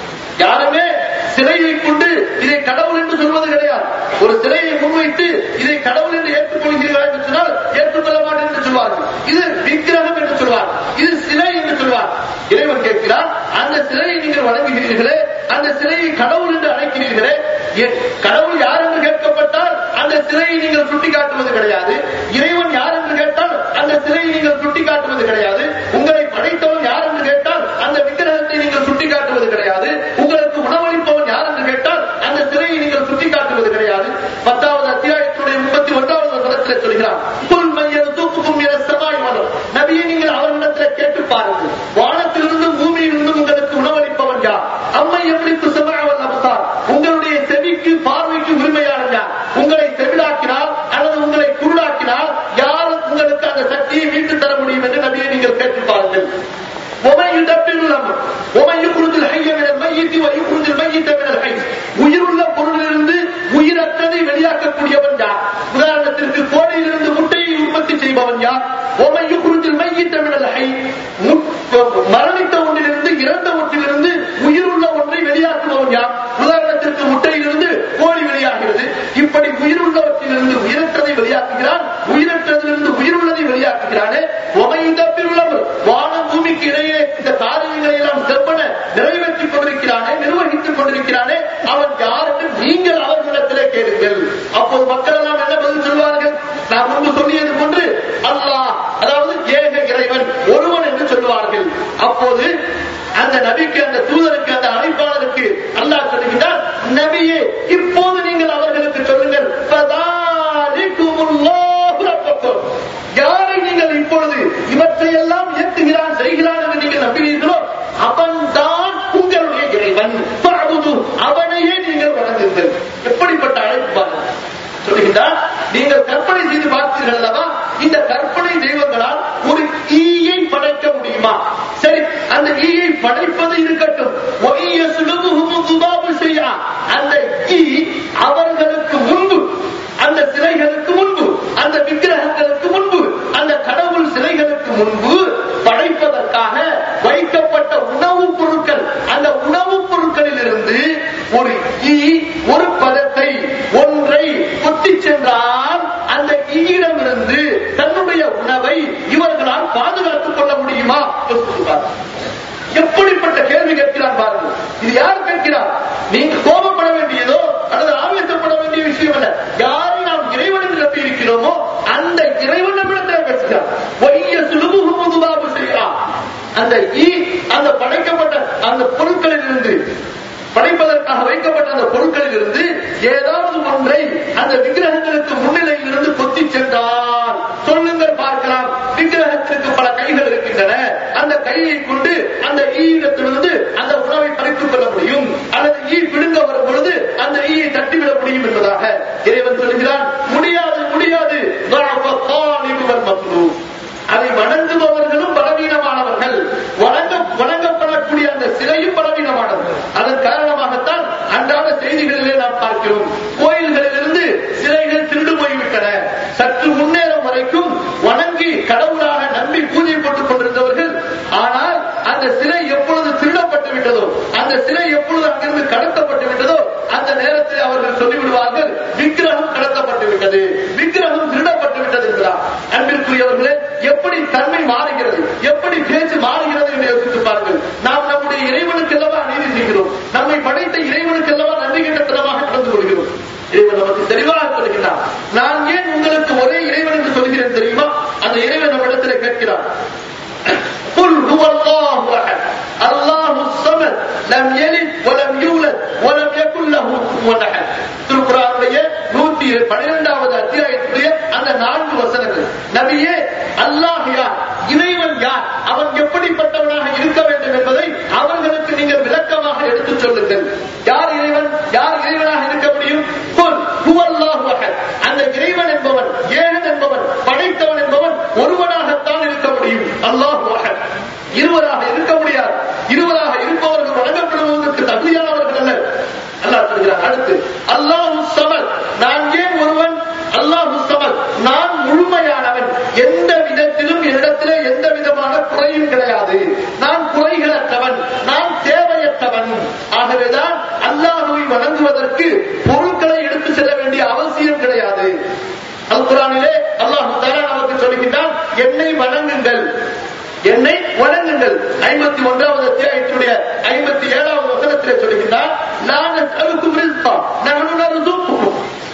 A: யாருமே சிலையை கொண்டு இதை கடவுள் என்று சொல்வது கிடையாது ஒரு சிலையை முன்வைத்து இதை கடவுள் என்று ஏற்றுக்கொள்கிறீர்களா என்று சொன்னால் ஏற்றுக்கொள்ள மாட்டேன் என்று சொல்வார்கள் இது விக்கிரகம் என்று சொல்வார் இது சிலை என்று சொல்வார் இறைவன் கேட்கிறார் அந்த சிலையை நீங்கள் வணங்குகிறீர்களே அந்த சிலையை கடவுள் என்று அழைக்கிறீர்களே ஏ- கடவுள் யார் என்று கேட்கப்பட்டால் அந்த சிலையை நீங்கள் சுட்டிக்காட்டுவது கிடையாது இறைவன் யார் என்று கேட்டால் அந்த சிலையை நீங்கள் சுட்டிக்காட்டுவது கிடையாது உங்களை படைத்தவன் யார் என்று கேட்டால் அந்த விக்கிரகத்தை நீங்கள் சுட்டிக்காட்டுவது கிடையாது உங்களுக்கு உணவளிப்பவன் யார் என்று கேட்டால் அந்த சிலையை நீங்கள் சுட்டிக்காட்டுவது கிடையாது பத்தாவது அத்தியாயத்துடைய முப்பத்தி ஒன்றாவது வசனத்தில் சொல்கிறார் புல் மையர் தூக்குக்கும் என செவ்வாய் மனம் நபியை நீங்கள் அவரிடத்தில் கேட்டு பாருங்கள் வானத்திலிருந்து பூமியிலிருந்து உங்களுக்கு உணவளிப்பவன் யார் அம்மை எப்படி செவ்வாய் அபசார் உங்களுடைய செவிக்கு பார்வைக்கு உரிமையாளன் யார் உங்களை செவிலாக்கினால் அல்லது உங்களை குருடாக்கினால் யார் உங்களுக்கு அந்த சக்தியை மீட்டு தர முடியும் என்று நபியை நீங்கள் கேட்டு பாருங்கள் ومن يدبر الامر ومن يخرج الحي من الميت ويخرج الميت من الحي உயிருள்ள பொருளிலிருந்து உயிரற்றதை வெளியாக்கக்கூடியவன் யார் உதாரணத்திற்கு கோடையிலிருந்து முட்டையை உற்பத்தி செய்பவன் யார் ومن يخرج الميت من الحي மு- மரணித்த ஒன்றிலிருந்து இறந்த ஒன்றிலிருந்து உயிருள்ள ஒன்றை வெளியாக்குபவன் யார் உதாரணத்திற்கு முட்டையிலிருந்து கோழி வெளியாகிறது இப்படி உயிருள்ளவற்றிலிருந்து உயிரற்றதை வெளியாக்குகிறான் உயிரற்றதிலிருந்து உயிருள்ளதை வெளியாக்குகிறானே உமையுதப்பிலுள்ளவர் வானம் பூமிக்கு இடையே இந்த காரியங்களை எல்லாம் செவ்வன நிறைவேற்றிக் கொண்டிருக்கிறானே நிர்வகித்துக் கொண்டிருக்கிறானே அவன் யார் என்று நீங்கள் அவர்களிடத்திலே கேளுங்கள் அப்போது மக்கள் எல்லாம் என்ன பதில் சொல்வார்கள் நான் முன்பு சொல்லியது போன்று அல்லாஹ் அதாவது ஏக இறைவன் ஒருவன் என்று சொல்லுவார்கள் அப்போது அந்த நபிக்கு அந்த தூதருக்கு அந்த அழைப்பாளருக்கு அல்லாஹ் சொல்லுகிறார் நபியே இப்போது நீங்கள் அவர்களுக்கு சொல்லுங்கள் ஃபதாலிகுமுல்லாஹு ரப்பக்கும். யாரை நீங்கள் இப்பொழுது இவற்றையெல்லாம் இயக்குகிறான் செய்கிறான் என்று நீங்கள் நம்புகிறீர்களோ அவன்தான் உங்களுடைய இறைவன் ஃபஅபுது. அவனையே நீங்கள் வணங்குங்கள் எப்படிப்பட்ட அழைப்பு பாருங்கள் சொல்லுகின்றார் நீங்கள் கற்பனை செய்து பார்த்தீர்கள் அல்லவா இந்த கற்பனை தெய்வங்களால் ஒரு ஈயை படைக்க முடியுமா சரி அந்த ஈயை படைப்பது இருக்கட்டும் ஒய்ய சுடுமுகமும் துபாபு செய்யா அந்த ஈ அவர்களுக்கு முன்பு அந்த சிலைகளுக்கு முன்பு அந்த விக்கிரகங்களுக்கு முன்பு அந்த கடவுள் சிலைகளுக்கு முன்பு படைப்பதற்காக வைக்கப்பட்ட உணவுப் பொருட்கள் அந்த உணவுப் பொருட்களில் இருந்து ஒரு ஈ ஒரு பதத்தை ஒன்றை கொத்தி சென்றால் அந்த ஈயிடமிருந்து தன்னுடைய உணவை இவர்களால் பாதுகாத்துக் கொள்ள முடியுமா யோசித்து பாருங்கள். எப்படிப்பட்ட கேள்வி கேட்கிறார் பாருங்கள் இது யார் கேட்கிறார் நீங்க கோபப்பட வேண்டியதோ அல்லது ஆவேசப்பட வேண்டிய விஷயம் அல்ல யாரை நாம் இறைவன் என்று நம்பி இருக்கிறோமோ அந்த இறைவன் நம்மிடத்தில் பேசுகிறார் ஒய்ய சுலுபுகு முதுபாபு செய்யலாம் அந்த ஈ அந்த படைக்கப்பட்ட அந்த பொருட்களில் இருந்து படைப்பதற்காக வைக்கப்பட்ட அந்த பொருட்களில் இருந்து ஏதாவது ஒன்றை அந்த விக்கிரகங்களுக்கு முன்னிலையில் இருந்து கொத்தி சென்றார் சொல்லுங்கள் பார்க்கலாம் விக்கிரகத்திற்கு பல கைகள் இருக்கின்றன அந்த கையை கொண்டு அந்த ஈயிடத்திலிருந்து அந்த உணவை பறித்துக் கொள்ள முடியும் அல்லது ஈ பிடுங்க வரும் பொழுது அந்த ஈயை தட்டிவிட முடியும் என்பதாக இறைவன் சொல்கிறான் முடியாது முடியாது ضعف الطالب والمطلوب. அதை வணங்குபவர்களும் பலவீனமானவர்கள் வணங்க வணங்கப்படக்கூடிய அந்த சிலையும் பலவீனமானது அதன் காரணமாகத்தான் அன்றாட செய்திகளிலே நாம் பார்க்கிறோம் கோயில்களிலிருந்து சிலைகள் திருடு போய்விட்டன சற்று முன்னேறும் வரைக்கும் வணங்கி கடவுளாக நம்பி பூஜை போட்டுக் கொண்டிருந்தவர்கள் ஆனால் அந்த சிலை எப்பொழுது திருடப்பட்டு விட்டதோ அந்த சிலை எப்பொழுது அங்கிருந்து கடத்தப்பட்டு விட்டதோ அந்த நேரத்தில் அவர்கள் சொல்லிவிடுவார்கள் விக்கிரகம் கடத்தப்பட்டு விட்டது விக்கிரகம் திருடப்பட்டு விட்டது என்கிறார் அன்பிற்குரியவர்களே எப்படி தன்மை மாறுகிறது எப்படி பேச்சு மாறுகிறது என்று யோசித்து பாருங்கள் நாம் நம்முடைய இறைவனுக்கு அல்லவா நீதி செய்கிறோம் நம்மை படைத்த இறைவனுக்கு அல்லவா நன்றி கட்டத்தனமாக நடந்து கொள்கிறோம் இறைவன் நமக்கு தெளிவாக சொல்கிறார் நான் ஏன் உங்களுக்கு ஒரே இறைவன் என்று சொல்கிறேன் தெரியுமா அந்த இறைவன் நம்மிடத்தில் கேட்கிறார் قل هو الله احد الله الصمد لم يلد ولم يولد ولم يكن له كفوا احد திருக்குறானுடைய நூத்தி பனிரெண்டாவது அத்தியாயத்துடைய அந்த நான்கு வசனங்கள் நபியே அல்லாஹ் யார் இறைவன் சொல்லுங்கள் யார் இறைவன் யார் இறைவனாக இருக்க முடியும் குல் ஹுவல்லாஹு அஹத். அந்த இறைவன் என்பவன் ஏகன் என்பவன் படைத்தவன் என்பவன் ஒருவனாகத்தான் இருக்க முடியும் அல்லாஹு அஹத். இருவராக இருக்க முடியாது இருவராக இருப்பவர்கள் வழங்கப்படுவதற்கு தகுதியானவர்கள் அல்ல அல்லாஹ் சொல்கிறார் அடுத்து அல்லாஹு சமத் நான் ஏன் ஒருவன் அல்லாஹு சமத் நான் முழுமையானவன் எந்த விதத்திலும் என்னிடத்திலே எந்த விதமான குறையும் கிடையாது நான் குறைகளற்றவன் நான் தேவையற்றவன் ஆகவேதான் அல்லாஹுவை வணங்குவதற்கு பொருட்களை எடுத்து செல்ல வேண்டிய அவசியம் கிடையாது அல் குரானிலே அல்லாஹு தஆலா நமக்கு சொல்கின்றான் என்னை வணங்குங்கள் என்னை வணங்குங்கள் ஐம்பத்தி ஒன்றாவது அத்தியாயத்தினுடைய ஐம்பத்தி ஏழாவது வசனத்திலே சொல்கின்றார் நான் அழுக்கும் ரிஸ்கா நான் நர்சுக்கும்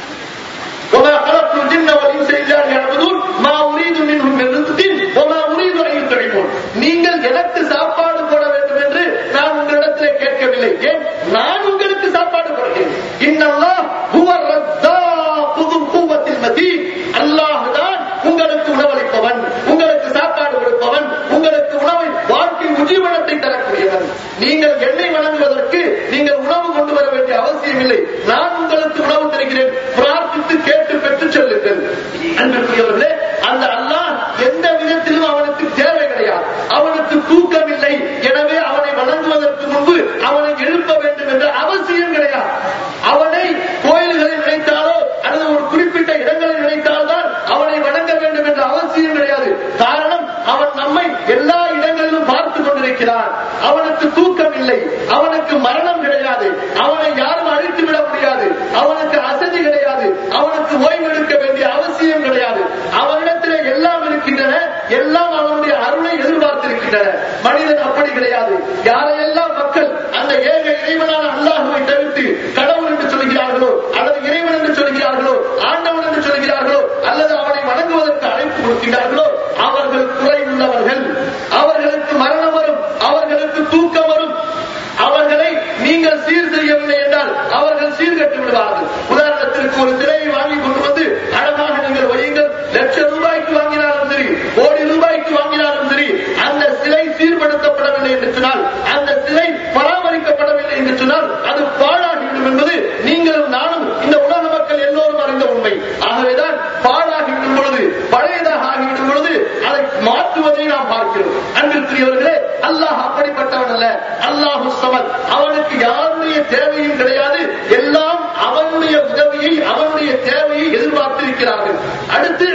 A: وما خلقت الجن والانس الا ليعبدون ما اريد منهم من رزق وما اريد ان يطعمون நீங்கள் எனக்கு சாப்பாடு போட வேண்டும் என்று நான் உங்களிடத்திலே கேட்கவில்லை ஏன் நான் உங்களுக்கு சாப்பாடு போடுகிறேன் இன்னல்லாஹ் ஹுவ ரஸ்ஸாக்கு துல் குவத்தில் மதீன் அல்லாஹ் தான் உங்களுக்கு உணவளிப்பவன் உங்களுக்கு சாப்பாடு கொடுப்பவன் உங்களுக்கு உணவை வாழ்க்கை உஜீவனத்தை தரக்கூடியவன் நீங்கள் என்னை வணங்குவதற்கு நீங்கள் உணவு கொண்டு வர வேண்டிய அவசியம் இல்லை நான் உங்களுக்கு உணவு தருகிறேன் பிரார்த்தித்து கேட்டு பெற்றுச் செல்லுங்கள் அன்பிற்குரியவர்களே அந்த அல்லாஹ் எந்த விதத்திலும் அவனுக்கு தேவை கிடையாது அவனுக்கு தூக்கம் இல்லை எனவே அவனை வணங்குவதற்கு முன்பு அவனை எழுப்ப வேண்டும் என்ற அவசியம் கிடையாது அவனை கோயில்களில் நினைத்தாலோ அல்லது ஒரு குறிப்பிட்ட இடங்களில் நினைத்தால்தான் அவனை வணங்க வேண்டும் என்ற அவசியம் கிடையாது காரணம் அவன் நம்மை எல்லா இடங்களிலும் பார்த்து கொண்டிருக்கிறான் அவனுக்கு தூக்கம் இல்லை அவனுக்கு மரணம் கிடையாது அவனை யாரும் அழித்து விட முடியாது அவனுக்கு அசதி கிடையாது அவனுக்கு ஓய்வு எடுக்க வேண்டிய அவசியம் கிடையாது அவனிடத்திலே எல்லாம் இருக்கின்றன எல்லாம் அவனுடைய அருளை எதிர்பார்த்திருக்கின்றன மனிதன் அப்படி கிடையாது யாரையெல்லாம் மக்கள் அந்த ஏக இறைவனான அல்லாஹுவை தவிர்த்து கடவுள் என்று சொல்கிறார்களோ அல்லது இறைவன் என்று சொல்கிறார்களோ ஆண்டவன் என்று சொல்கிறார்களோ அல்லது அவனை வணங்குவதற்கு அழைப்பு கொடுக்கிறார்களோ அவர்கள் குறை உள்ளவர்கள் அவர்களுக்கு மரணம் வரும் அவர்களுக்கு தூக்கம் வரும் அவர்களை நீங்கள் சீர் செய்யவில்லை என்றால் அவர்கள் சீர்கட்டு விடுவார்கள் உதாரணத்திற்கு ஒரு சிலையை வாங்கி கொண்டு வந்து அழகாக நீங்கள் வையுங்கள் லட்சம் ரூபாய்க்கு வாங்கினாலும் சரி கோடி ரூபாய்க்கு வாங்கினாலும் சரி அந்த சிலை சீர்படுத்தப்படவில்லை என்று சொன்னால் அந்த சிலை பராமரிக்கப்படவில்லை என்று சொன்னால் அது பாழாகிவிடும் என்பது நீங்களும் நானும் இந்த உலக மக்கள் எல்லோரும் அறிந்த உண்மை ஆகவேதான் பாழாகிவிடும் பொழுது பழையதாக ஆகிவிடும் பொழுது அதை மாற்றுவதை நாம் பார்க்கிறோம் அன்பிற்குரியவர்களே அல்லாஹ் அப்படிப்பட்டவன் அல்ல அல்லாஹு சமத் அவனுக்கு யாருடைய தேவையும் கிடையாது எல்லாம் அவனுடைய உதவியை அவனுடைய தேவையை எதிர்பார்த்திருக்கிறார்கள் அடுத்து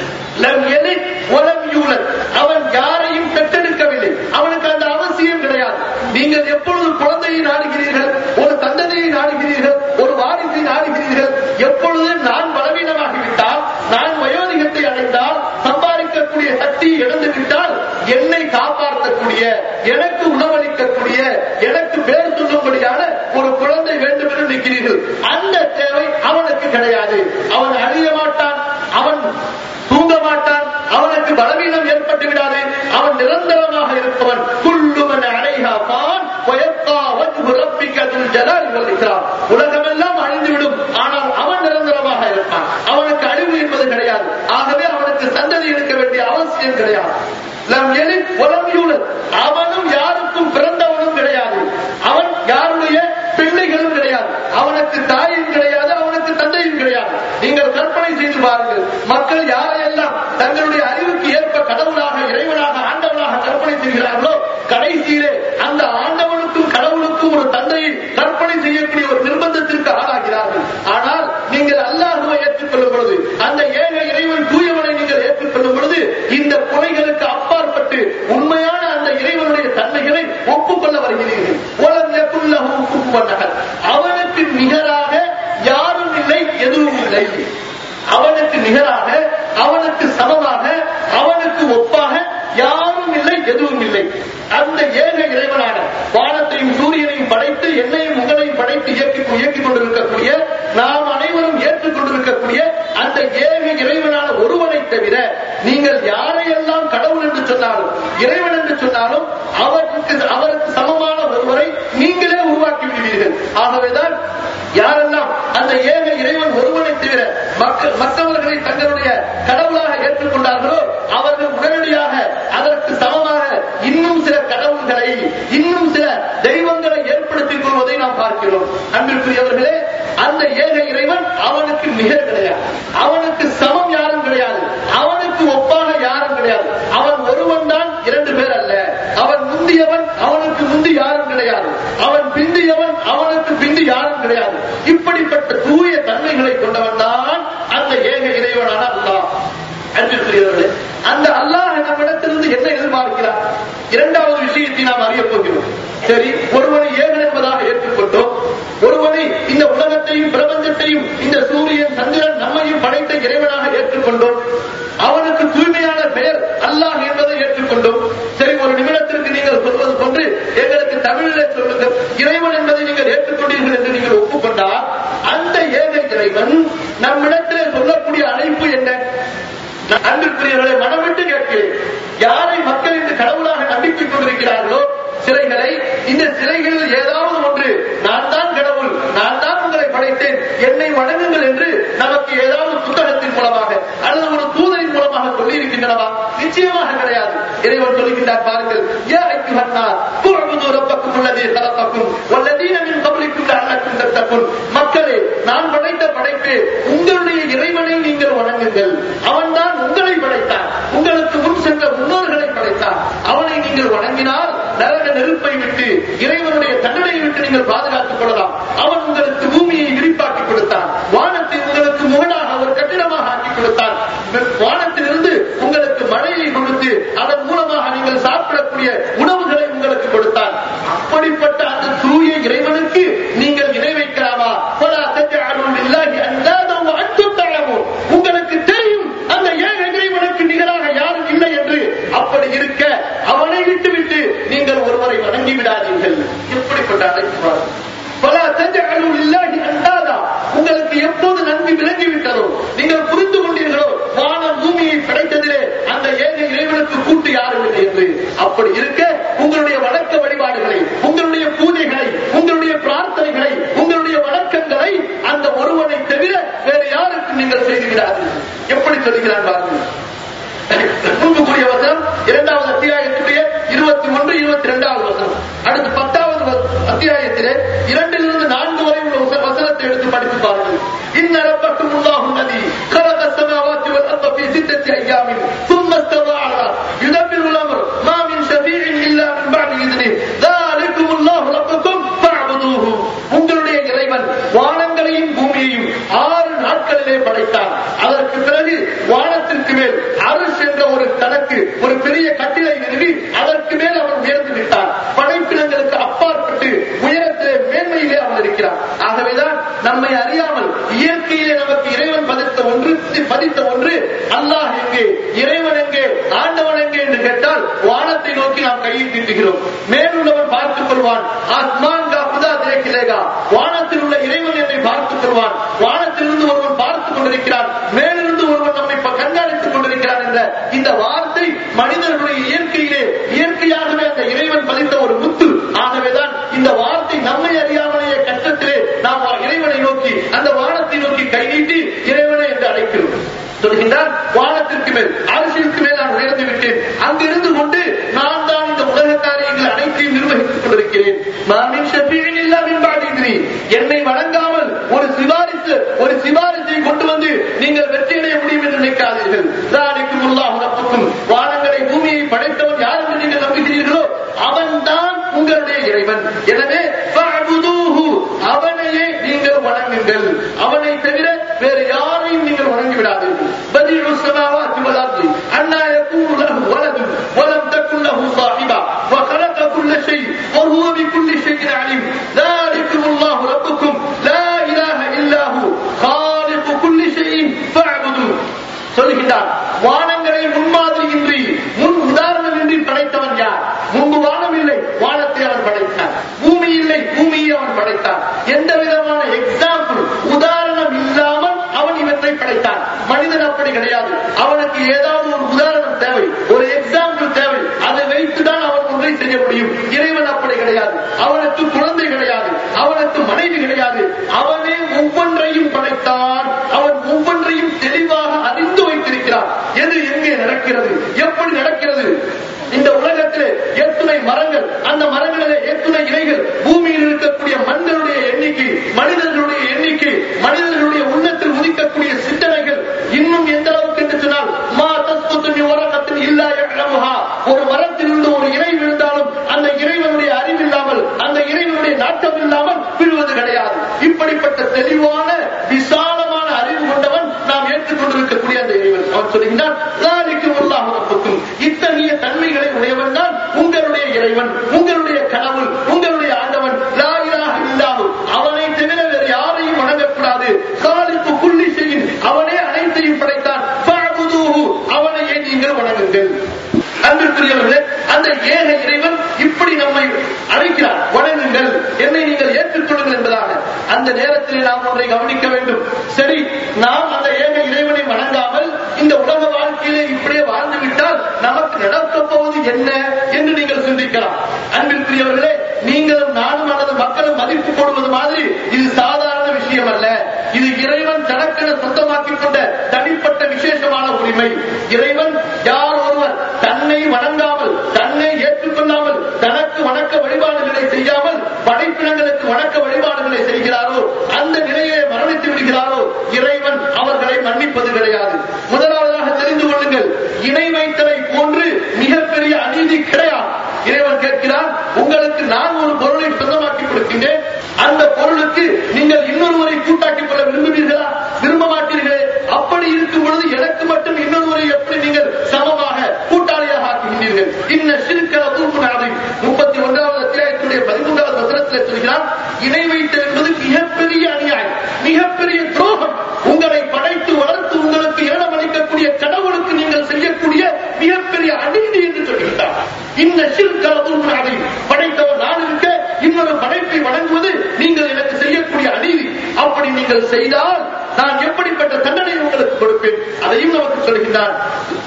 A: லம் எலித் வலம் யூலத் அவன் யாரையும் பெற்றெடுக்கவில்லை அவனுக்கு அந்த அவசியம் கிடையாது நீங்கள் எப்பொழுது குழந்தையை நாடுகிறீர்கள் ஒரு சந்ததியை நாடுகிறீர்கள் ஒரு வாரிசை நாடுகிறீர்கள் எப்பொழுது நான் பலவீனமாகிவிட்டால் நான் வயோதிகத்தை அடைந்தால் சம்பாதிக்கக்கூடிய சக்தி இழந்து விட்டால் என்னை காப்பாற்றக்கூடிய எனக்கு உணவளிக்கக்கூடிய எனக்கு பேர் சொல்லும்படியான ஒரு குழந்தை வேண்டும் என்று நிற்கிறீர்கள் அந்த தேவை அவனுக்கு கிடையாது அவன் அழிய மாட்டான் அவன் தூங்க மாட்டான் அவனுக்கு பலவீனம் ஏற்பட்டு விடாது அவன் நிரந்தரமாக இருப்பவன் குள்ளுமன் அலைஹா பான் வயத்தா வஜ்ஹு ரப்பிக துல் ஜலாலி வல் இக்ராம் உலகமெல்லாம் அழிந்துவிடும் ஆனால் அவன் நிரந்தரமாக இருப்பான் அவனுக்கு அழிவு என்பது கிடையாது ஆகவே அவனுக்கு சந்ததி எடுக்க வேண்டிய அவசியம் கிடையாது லம் எலித் வலம் யூலத் அவனும் யாருக்கும் பிறந்தவனும் கிடையாது அவன் யாருடைய பிள்ளைகளும் கிடையாது அவனுக்கு தாயும் கிடையாது அவனுக்கு தந்தையும் கிடையாது நீங்கள் கற்பனை செய்து பாருங்கள் மக்கள் யாரையெல்லாம் தங்களுடைய அறிவுக்கு ஏற்ப கடவுளாக இறைவனாக ஆண்டவனாக கற்பனை செய்கிறார்களோ கடைசியிலே அந்த ஆண்டவனுக்கும் கடவுளுக்கும் ஒரு தந்தையை கற்பனை செய்யக்கூடிய ஒரு நிர்பந்தத்திற்கு ஆளாகிறார்கள் ஆனால் நீங்கள் அல்லாஹுவை ஏற்றுக்கொள்ளும் பொழுது அந்த ஏக இறைவன் தூயவனை நீங்கள் ஏற்றுக்கொள்ளும் பொழுது இந்த குறைகளுக்கு அப்பாற்பட்டு உண்மையான அந்த இறைவனுடைய தன்மைகளை ஒப்புக்கொள்ள வருகிறீர்கள் உலகம் எக்குள்ளஹு குஃபுவன் அஹத். அவனுக்கு நிகராக யாரும் இல்லை எதுவும் இல்லை அவனுக்கு நிகராக அவனுக்கு சமமாக அவனுக்கு ஒப்பாக யாரும் இல்லை எதுவும் இல்லை அந்த ஏக இறைவனான வானத்தையும் சூரியனையும் படைத்து என்னையும் உங்களையும் படைத்து இயக்கி இயக்கிக் கொண்டிருக்கக்கூடிய நாம் அனைவரும் ஏற்றுக்கொண்டிருக்கக்கூடிய அந்த ஏக இறைவனான ஒருவனை தவிர நீங்கள் யாரையெல்லாம் கடவுள் என்று சொன்னாலும் இறைவன் என்று சொன்னாலும் அவருக்கு அவருக்கு சமமான ஒருவரை நீங்களே உருவாக்கி விடுவீர்கள் ஆகவேதான் யாரெல்லாம் அந்த ஏக இறைவன் ஒருவனை தவிர மக்கள் மற்றவர்களை தங்களுடைய கடவுளாக ஏற்றுக்கொண்டார்களோ அவர்கள் உடனடியாக அதற்கு சமமாக இன்னும் சில கடவுள்களை இன்னும் சில தெய்வங்களை ஏற்படுத்திக் கொள்வதை நாம் பார்க்கிறோம் அன்பிற்குரியவர்களே அந்த ஏக இறைவன் அவனுக்கு நிகர் கிடையாது அவனுக்கு சமம் யாரும் கிடையாது அவனுக்கு ஒப்பாக யாரும் கிடையாது அவன் ஒருவன் தான் இரண்டு பேர் அல்ல அவன் முந்தியவன் அவனுக்கு முந்தி யாரும் கிடையாது அவன் பிந்தியவன் அவனுக்கு பிந்தி யாரும் கிடையாது இப்படிப்பட்ட தூய தன்மைகளை கொண்டவன் தான் அந்த ஏக இறைவனான அல்லாஹ் அன்பிற்குரியவர்களே அந்த அல்லாஹ் நம்மிடத்திலிருந்து என்ன எதிர்பார்க்கிறார் இரண்டாவது விஷயத்தை நாம் அறிய போகிறோம் சரி ஒருவனை ஏகன் என்பதாக ஏற்றுக்கொண்டோம் ஒருவனை இந்த உலகத்தையும் பிரபஞ்சத்தையும் இந்த சூரியன் சந்திரன் நம்மையும் படைத்த இறைவனாக ஏற்றுக்கொண்டோம் அவனுக்கு தூய்மையான பெயர் அல்லாஹ் என்பதை ஏற்றுக்கொண்டோம் சரி ஒரு நிமிடத்திற்கு நீங்கள் சொல்வது போன்று எங்களுக்கு தமிழிலே சொல்லுங்கள் இறைவன் என்பதை நீங்கள் ஏற்றுக்கொண்டீர்கள் என்று நீங்கள் ஒப்புக்கொண்டால் அந்த ஏக இறைவன் நம்மிடத்திலே சொல்லக்கூடிய அழைப்பு என்ன அன்பிற்குரியவர்களை மனமிட்டு கேட்கிறேன் யாரை மக்கள் இந்த கடவுளாக நம்பிக்கை கொண்டிருக்கிறார்களோ சிலைகளை இந்த சிலைகளில் ஏதாவது ஒன்று நான் தான் கடவுள் நான் தான் உங்களை படைத்தேன் என்னை வணங்குங்கள் என்று நமக்கு ஏதாவது புத்தகத்தின் மூலமாக அல்லது ஒரு தூதரின் மூலமாக சொல்லியிருக்கின்றனவா நிச்சயமாக கிடையாது இறைவன் சொல்லுகின்றார் பாருங்கள் யா ஐயுஹன்னா துஅபுது ரப்பக்கும் அல்லதீ கலகக்கும் வல்லதீன மின் கப்லிக்கும் லஅல்லக்கும் தத்தகுன் மக்களே நான் படைத்த படைப்பு உங்களுடைய இறைவனை நீங்கள் வணங்குங்கள் அவன்தான் உங்களை படைத்தான் உங்களுக்கு முன் சென்ற முன்னோர்களை படைத்தான் அவனை நீங்கள் வணங்கினால் நரக நெருப்பை விட்டு இறைவனுடைய தண்டனை விட்டு நீங்கள் பாதுகாத்துக் கொள்ளலாம் அவன் உங்களுக்கு பூமியை விரிப்பாக்கி கொடுத்தான் வானத்தை உங்களுக்கு முகடாக ஒரு கட்டிடமாக ஆக்கி கொடுத்தான் வானத்திலிருந்து உங்களுக்கு மழையை கொடுத்து அதன் மூலமாக நீங்கள் சாப்பிடக்கூடிய உணவுகளை உங்களுக்கு கொடுத்தான் அப்படிப்பட்ட அந்த தூய இறைவனுக்கு நீங்கள் இணை வைக்கலாமா பல அசத்தியாரும் இல்லாஹி அல்லாதவங்க அன்பு தரவும் உங்களுக்கு தெரியும் அந்த ஏக இறைவனுக்கு நிகராக யாரும் இல்லை என்று அப்படி இருக்க அவனை விட்டுவிட்டு நீங்கள் ஒருவரை வணங்கி விடாதீர்கள் எப்படிப்பட்ட அழைப்பு பல அசத்தியாரும் இல்லாஹி அல்லாதா உங்களுக்கு எப்போது நன்கு விளங்கிவிட்டதோ நீங்கள் புரிந்து கொண்டீர்களோ வானம் பூமியை படைத்ததிலே அந்த ஏக இறைவனுக்கு கூட்டு யாரும் இல்லை என்று அப்படி இருக்க உங்களுடைய வணக்க வழிபாடுகளை உங்களுடைய பூஜைகளை உங்களுடைய பிரார்த்தனைகளை உங்களுடைய வணக்கங்களை அந்த ஒருவனை தவிர வேறு யாருக்கும் நீங்கள் செய்துவிடாது எப்படி சொல்லுகிறான் பாருங்கள் முன்பு கூறிய வசனம் இரண்டாவது அத்தியாயத்துடைய இருபத்தி ஒன்று இருபத்தி இரண்டாவது வசனம் அடுத்து பத்தாவது வ- அத்தியாயத்திலே இரண்டிலிருந்து நான்கு வரை உள்ள வச- வசனத்தை எடுத்து படித்து பாருங்கள் إن ربكم الله الذي خلق السماوات والأرض في ستة أيام ثم استوى على العرش يدبر الأمر ما من شفيع إلا من بعد إذنه ذلكم الله ربكم فاعبدوه உங்களுடைய இறைவன் வானங்களையும் பூமியையும் ஆறு நாட்களிலே படைத்தான் அதற்கு பிறகு வானத்திற்கு மேல் அருஷ் என்ற ஒரு தனக்கு ஒரு பெரிய கட்டிலை நிறுவி அதற்கு மேல் அவன் உயர்ந்து விட்டான் படைப்பினங்களுக்கு அப்பாற்பட்டு உயரத்திலே மேன்மையிலே அவன் இருக்கிறான் ஆகவேதான் நம்மை அறியாமல் இயற்கையிலே நமக்கு இறைவன் பதித்த ஒன்று பதித்த ஒன்று அல்லாஹ் எங்கே இறைவன் எங்கே ஆண்டவன் எங்கே என்று கேட்டால் வானத்தை நோக்கி நாம் கையை தீட்டுகிறோம் மேலுள்ளவன் பார்த்துக் கொள்வான் ஆத்மான் காப்புதா திரைக்கிலேகா வானத்தில் உள்ள இறைவன் என்னை பார்த்துக் கொள்வான் வானத்திலிருந்து ஒருவன் பார்த்துக் கொண்டிருக்கிறான் மேலிருந்து ஒருவன் நம்மை ப- கண்காணித்துக் கொண்டிருக்கிறான் என்ற இந்த வார்த்தை மனிதர்களுடைய இயற்கையிலே இயற்கையாகவே அந்த இறைவன் பதித்த ஒரு முத்து ஆகவேதான் இந்த வார்த்தை நம்மை அறியாமலேயே கஷ்டத்திலே நாம் இறைவனை நோக்கி அந்த வானத்தை நோக்கி கை நீட்டி இறைவனை என்று அழைக்கிறோம் சொல்கின்றார் வானத்திற்கு மேல் அரசியலுக்கு மேல் நான் உயர்ந்து விட்டேன் அங்கிருந்து கொண்டு நான் தான் இந்த உலக காரியங்கள் அனைத்தையும் நிர்வகித்துக் கொண்டிருக்கிறேன் மாமின் ஷஃபீஇன் இல்லா மின் பாதி இத்னி. என்னை வணங்காமல் ஒரு சிபாரிசு ஒரு சிபாரிசை கொண்டு வந்து நீங்கள் வெற்றியடைய முடியும் என்று நினைக்காதீர்கள் தாலிக்கும் உல்லாஹு ரப்புக்கும் வானங்களை பூமியை படைத்தவன் யார் என்று நீங்கள் நம்புகிறீர்களோ அவன்தான் உங்களுடைய இறைவன் எனவே ஃபஅபுதூஹு. அவனையே நீங்கள் வணங்குங்கள் அவனை தவிர வேறு யாரையும் நீங்கள் வணங்கி விடாதீர்கள் பதிலு சமாவாத்தி வலாத்தி அண்ணா யகூனு லஹு வலதுன் வலம் தக்குன் லஹு சாஹிபா وخلق كل شيء وهو بكل شيء عليم ذلكم الله ربكم لا اله الا هو خالق كل شيء فاعبدوه சொல்லுகின்றார் வானங்களை முன்மாதிரியின்றி முன் உதாரணமின்றி படைத்தவன் யார் முன்பு வானம் இல்லை வானத்தை அவன் படைத்தான் பூமி இல்லை பூமியை அவன் படைத்தான் எந்த விதமான எக்ஸாம்பிள் உதாரணம் இல்லாமல் அவன் இவற்றை படைத்தான் மனிதன் அப்படி கிடையாது அவனுக்கு ஏதாவது ஒரு உதாரணம் தேவை ஒரு எக்ஸாம்பிள் தேவை அதை வைத்துதான் அவன் ஒன்றை செய்ய முடியும் இறைவன் அப்படி கிடையாது அவனுக்கு குழந்தை கிடையாது அவனுக்கு மனைவி கிடையாது அவனே ஒவ்வொன்றையும் படைத்தான் அவன் ஒவ்வொன்றையும் தெளிவாக அறிந்து வைத்திருக்கிறான் எது எங்கே நடக்கிறது எப்படி நடக்கிறது இந்த உலகத்திலே எத்துணை மரங்கள் அந்த மரங்களிலே எத்துணை இலைகள் பூமியில் இருக்கக்கூடிய மண்களுடைய எண்ணிக்கை இப்படிப்பட்ட தெளிவான விசாலமான அறிவு கொண்டவன் நாம் ஏற்றுக்கொண்டிருக்கக்கூடிய அந்த இறைவன் அவன் சொல்லுகிறான் "ذَلِكُمُ اللَّهُ رَبُّكُمْ." இத்தகைய தன்மைகளை உடையவன் தான் உங்களுடைய இறைவன் உங்களுடைய கடவுள் உங்களுடைய ஆண்டவன் லா இலாஹ இல்லாஹு. அவனை தவிர வேறு யாரையும் வணங்கக்கூடாது காலிக்கு குள்ளி செய்யும் அவனே அனைத்தையும் படைத்தான் ஃபஅபுதூஹு. அவனையே நீங்கள் வணங்குங்கள் அன்பிற்குரியவர்களே அந்த ஏக இறைவன் இப்படி நம்மை அழைக்கிறார் வணங்குங்கள் என்னை நீங்கள் ஏற்றுக்கொள்ளுங்கள் என்பதாக அந்த நேரத்தில் நாம் ஒன்றை கவனிக்க வேண்டும் சரி நாம் அந்த ஏக இறைவனை வணங்காமல் இந்த உலக வாழ்க்கையிலே இப்படியே வாழ்ந்து விட்டால் நமக்கு நடக்கப் போவது என்ன என்று நீங்கள் சிந்திக்கலாம் அன்பிற்குரியவர்களே நீங்களும் நானும் அல்லது மக்களும் மதிப்பு போடுவது மாதிரி இது சாதாரண விஷயம் அல்ல இது இறைவன் தனக்கென சொந்தமாக்கிக் கொண்ட தனிப்பட்ட விசேஷமான உரிமை இறைவன் யார் ஒருவர் தன்னை வணங்காமல் தன்னை ஏற்றுக்கொள்ளாமல் தனக்கு வணக்க வழிபாடுகளை செய்யாமல் படைப்பினங்களுக்கு வணக்க வழிபாடுகளை செய்கிறாரோ அந்த நிலையை மரணித்து விடுகிறாரோ இறைவன் அவர்களை மன்னிப்பது கிடையாது முதலாவதாக தெரிந்து கொள்ளுங்கள் இணை வைத்தலை போன்று மிகப்பெரிய அநீதி கிடையாது இறைவன் கேட்கிறான் உங்களுக்கு நான் ஒரு பொருளை சொந்தமாக்கி கொடுக்கின்றேன் அந்த பொருளுக்கு நீங்கள் இன்னொருவரை கூட்டாக்கிக் கொள்ள விரும்புவீர்களா விரும்ப மாட்டீர்களே அப்படி இருக்கும் பொழுது எனக்கு மட்டும் இன்னொருவரை எப்படி நீங்கள் சமமாக கூட்டாளியாக ஆக்குகின்றீர்கள் இன்ன சிறுக்கல தூக்குனாதை முப்பத்தி ஒன்றாவது அத்தியாயத்துடைய பதிமூன்றாவது வசனத்தில் சொல்கிறான் இணை வைத்தல் என்பது மிகப்பெரிய அநியாயம் மிகப்பெரிய துரோகம் உங்களை படைத்து வளர்த்து உங்களுக்கு ஏனமளிக்கக்கூடிய கடவுளுக்கு நீங்கள் செய்யக்கூடிய மிகப்பெரிய அநீதி என்று சொல்கிறார் இந்த சிறுக்கலதும் அதை படைத்தவர் நான் இருக்க இன்னொரு படைப்பை வழங்குவது நீங்கள் எனக்கு செய்யக்கூடிய அநீதி அப்படி நீங்கள் செய்தால் நான் எப்படிப்பட்ட தண்டனை உங்களுக்கு கொடுப்பேன் அதையும் நமக்கு சொல்கின்றார்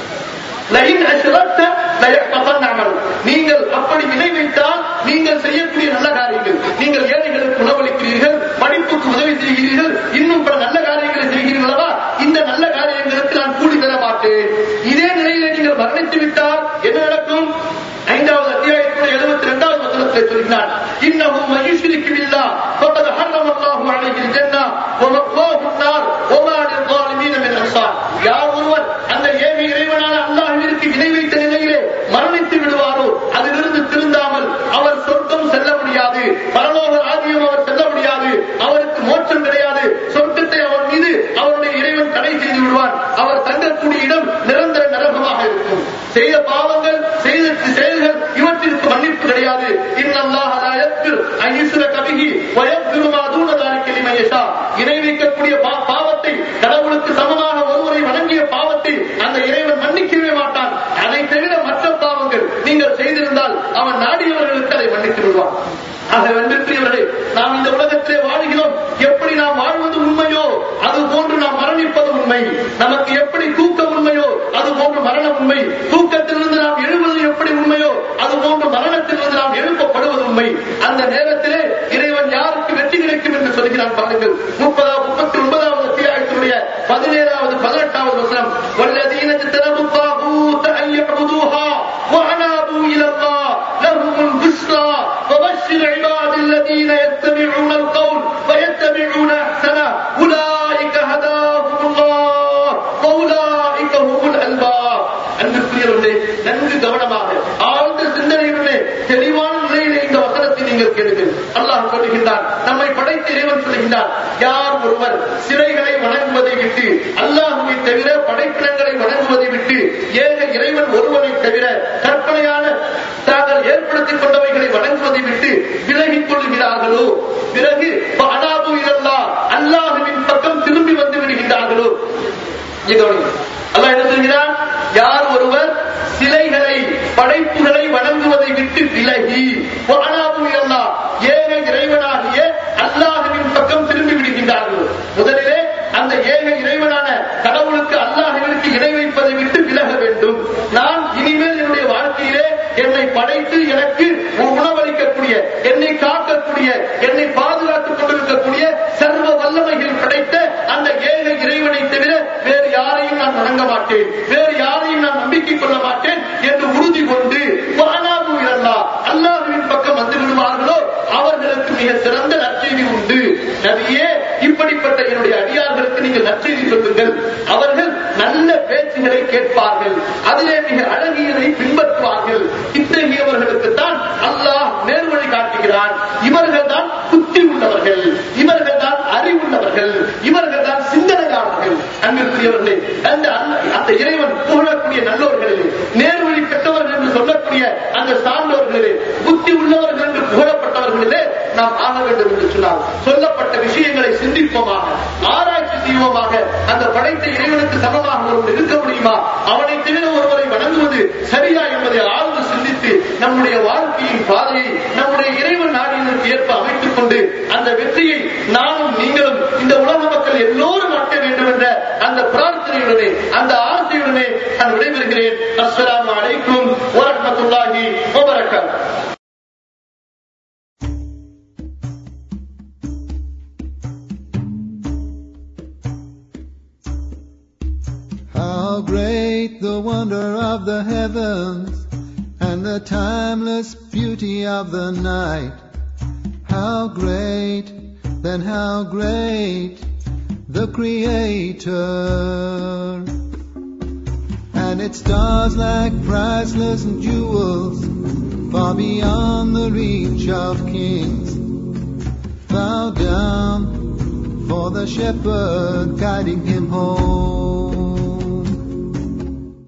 A: லயின் அஷ்ரக்த லயஹ்பதன் அமல். நீங்கள் அப்படி இணை வைத்தால் நீங்கள் செய்யக்கூடிய நல்ல காரியங்கள் நீங்கள் ஏழைகளுக்கு உணவளிக்கிறீர்கள் படிப்புக்கு உதவி செய்கிறீர்கள் இன்னும் பல நல்ல காரியங்களை செய்கிறீர்கள் அல்லவா இந்த நல்ல காரியங்களுக்கு நான் கூலி தர மாட்டேன் இதே நிலையில நீங்கள் மரணித்து விட்டால் என்ன நடக்கும் ஐந்தாவது அத்தியாயத்தில் எழுபத்தி இரண்டாவது வசனத்தில் சொல்கிறார் இன்னமும் மகிழ்ச்சிக்கு இல்லா فقد حرم الله عليه الجنة ومأواه النار وما للظالمين من أنصار யார் ஒருவர் அந்த ஏமி இறைவனான அல்லாஹ்விற்கு இணை வைத்த நிலையிலே மரணித்து விடுவாரோ அதிலிருந்து திருந்தாமல் அவர் சொர்க்கம் செல்ல முடியாது பரலோக ராஜ்யம் அவர் செல்ல முடியாது அவருக்கு மோட்சம் கிடையாது சொர்க்கத்தை அவர் மீது அவருடைய இறைவன் தடை செய்து விடுவார் அவர் தங்கக்கூடிய இடம் நிரந்தர நரகமாக இருக்கும் செய்த பாவங்கள் செய்த செயல்கள் இவற்றிற்கு மன்னிப்பு கிடையாது இன்னல்லாஹ் லா யக்ஃபிர் அன் யுஷ்ரக பிஹி வ யக்ஃபிரு மா தூன ذلك லிமன் யஷா இணை வைக்கக்கூடிய பா- பாவத்தை கடவுளுக்கு சமமாக ஒருவரை வணங்கிய பாவத்தை அந்த இறைவன் மன்னிக்கவே மாட்டான் அதை தவிர மற்ற பாவங்கள் நீங்கள் செய்திருந்தால் அவன் நாடியவர்களுக்கு அதை மன்னித்து விடுவான் ஆக வென்றிருக்கிறவர்களே நாம் இந்த உலகத்திலே வாழ்கிறோம் எப்படி நாம் வாழ்வது உண்மையோ அது போன்று நாம் மரணிப்பது உண்மை நமக்கு எப்படி தூக்கம் உண்மையோ அது போன்று மரணம் உண்மை தூக்கத்திலிருந்து நாம் எழுவது எப்படி உண்மையோ அது போன்று மரணத்திலிருந்து நாம் எழுப்பப்படுவது உண்மை அந்த நேரத்திலே இறைவன் யாருக்கு வெற்றி கிடைக்கும் என்று சொல்கிறான் பாருங்கள் முப்பதாவது முப்பத்தி ஒன்பதாவது அத்தியாயத்தினுடைய பதினேழாவது பதினெட்டாவது வசனம் والذين اجتنبوا الطاغوت أن يعبدوها وأنابوا إلى الله لهم البشرى وبشر عباد الذين يتبعون القول ويتبعون أحسنه أولئك هداهم الله وأولئك هم الألباب அன்புக்குரியவர்களே நன்கு கவனமாக ஆழ்ந்த சிந்தனையுடனே தெளிவான நிலையிலே இந்த வசனத்தை நீங்கள் கேளுங்கள் அல்லாஹ் சொல்லுகின்றான் நம்மை படைத்த இறைவன் சொல்லுகின்றான் யார் ஒருவர் சிலைகளை வணங்குவதை விட்டு அல்லாஹுவை தவிர படைப்பினங்களை வணங்குவதை விட்டு ஏக இறைவன் ஒருவனை தவிர கற்பனையான தாங்கள் ஏற்படுத்திக் கொண்டவைகளை வணங்குவதை விட்டு விலகிக் கொள்கிறார்களோ பிறகு அனாபு இல்லல்லா அல்லாஹுவின் பக்கம் திரும்பி வந்து விடுகின்றார்களோ இங்க கவனிங்க. அல்லாஹ் என்ன சொல்கிறான் யார் ஒருவர் சிலைகளை படைப்புகளை வணங்குவதை விட்டு விலகி அனாபு இல்லல்லா ஏக இறைவனாகிய அல்லாஹுவின் பக்கம் திரும்பி விடுகின்றார்கள் முதலிலே அந்த ஏக இறைவனான கடவுளுக்கு அல்லாஹுவிற்கு இணை வைப்பதை விட்டு விலக வேண்டும் நான் இனிமேல் என்னுடைய வாழ்க்கையிலே என்னை படைத்து எனக்கு உணவளிக்கக்கூடிய என்னை காக்கக்கூடிய என்னை பாதுகாத்துக் கொண்டிருக்கக்கூடிய சர்வ வல்லமைகள் படைத்த அந்த ஏக இறைவனை தவிர வேறு யாரையும் நான் வணங்க மாட்டேன் வேறு யாரையும் நான் நம்பிக்கை கொள்ள மாட்டேன் என்று உறுதி கொண்டு வானாபு இல்லல்லா அல்லாஹுவின் பக்கம் வந்து விடுவார்களோ அவர்களுக்கு மிக சிறந்த நற்செய்தி உண்டு நபியே இப்படிப்பட்ட என்னுடைய அடியார்களுக்கு நீங்கள் நற்செய்தி சொல்லுங்கள் அவர்கள் நல்ல பேச்சுகளை கேட்பார்கள் அதிலே மிக அழகியதை பின்பற்றுவார்கள் இத்தகையவர்களுக்கு தான் அல்லாஹ் நேர்வழி காட்டுகிறான் இவர்கள் தான் புத்தி உள்ளவர்கள் இவர்கள் தான் சிந்தனையாளர்கள் இவர்கள் தான் சிந்தனையாளர்கள் அன்பிற்குரியவர்களே அந்த அந்த இறைவன் புகழக்கூடிய நல்லோர்களிலே நேர்வழி பெற்றவர்கள் என்று சொல்லக்கூடிய அந்த சார்ந்தவர்களிலே புத்தி உள்ளவர்கள் என்று புகழப்பட்டவர்களிலே நாம் ஆக வேண்டும் என்று சொன்னால் சொல்லப்பட்ட விஷயங்களை சிந்திப்போமாக ஆராய்ச்சி செய்வோமாக அந்த படைத்த இறைவனுக்கு சமமாக ஒருவர் இருக்க முடியுமா அவனை தவிர ஒருவரை வணங்குவது சரியா என்பதை ஆழ்ந்து சிந்தித்து நம்முடைய வாழ்க்கையின் பாதையை நம்முடைய இறைவன் நாடினருக்கு ஏற்ப அமைத்துக் கொண்டு அந்த வெற்றியை நானும் நீங்களும் இந்த உலக மக்கள் எல்லோரும் அட்ட வேண்டும் என்ற அந்த பிரார்த்தனையுடனே அந்த ஆசையுடனே நான் விடைபெறுகிறேன் அஸ்ஸலாமு அலைக்கும் வரஹ்மத்துல்லாஹி வபரகாத்துஹு
B: How great the wonder of the heavens and the timeless beauty of the night. How great, then how great the Creator. And its stars like priceless jewels far beyond the reach of kings. Bow down for the shepherd guiding him home.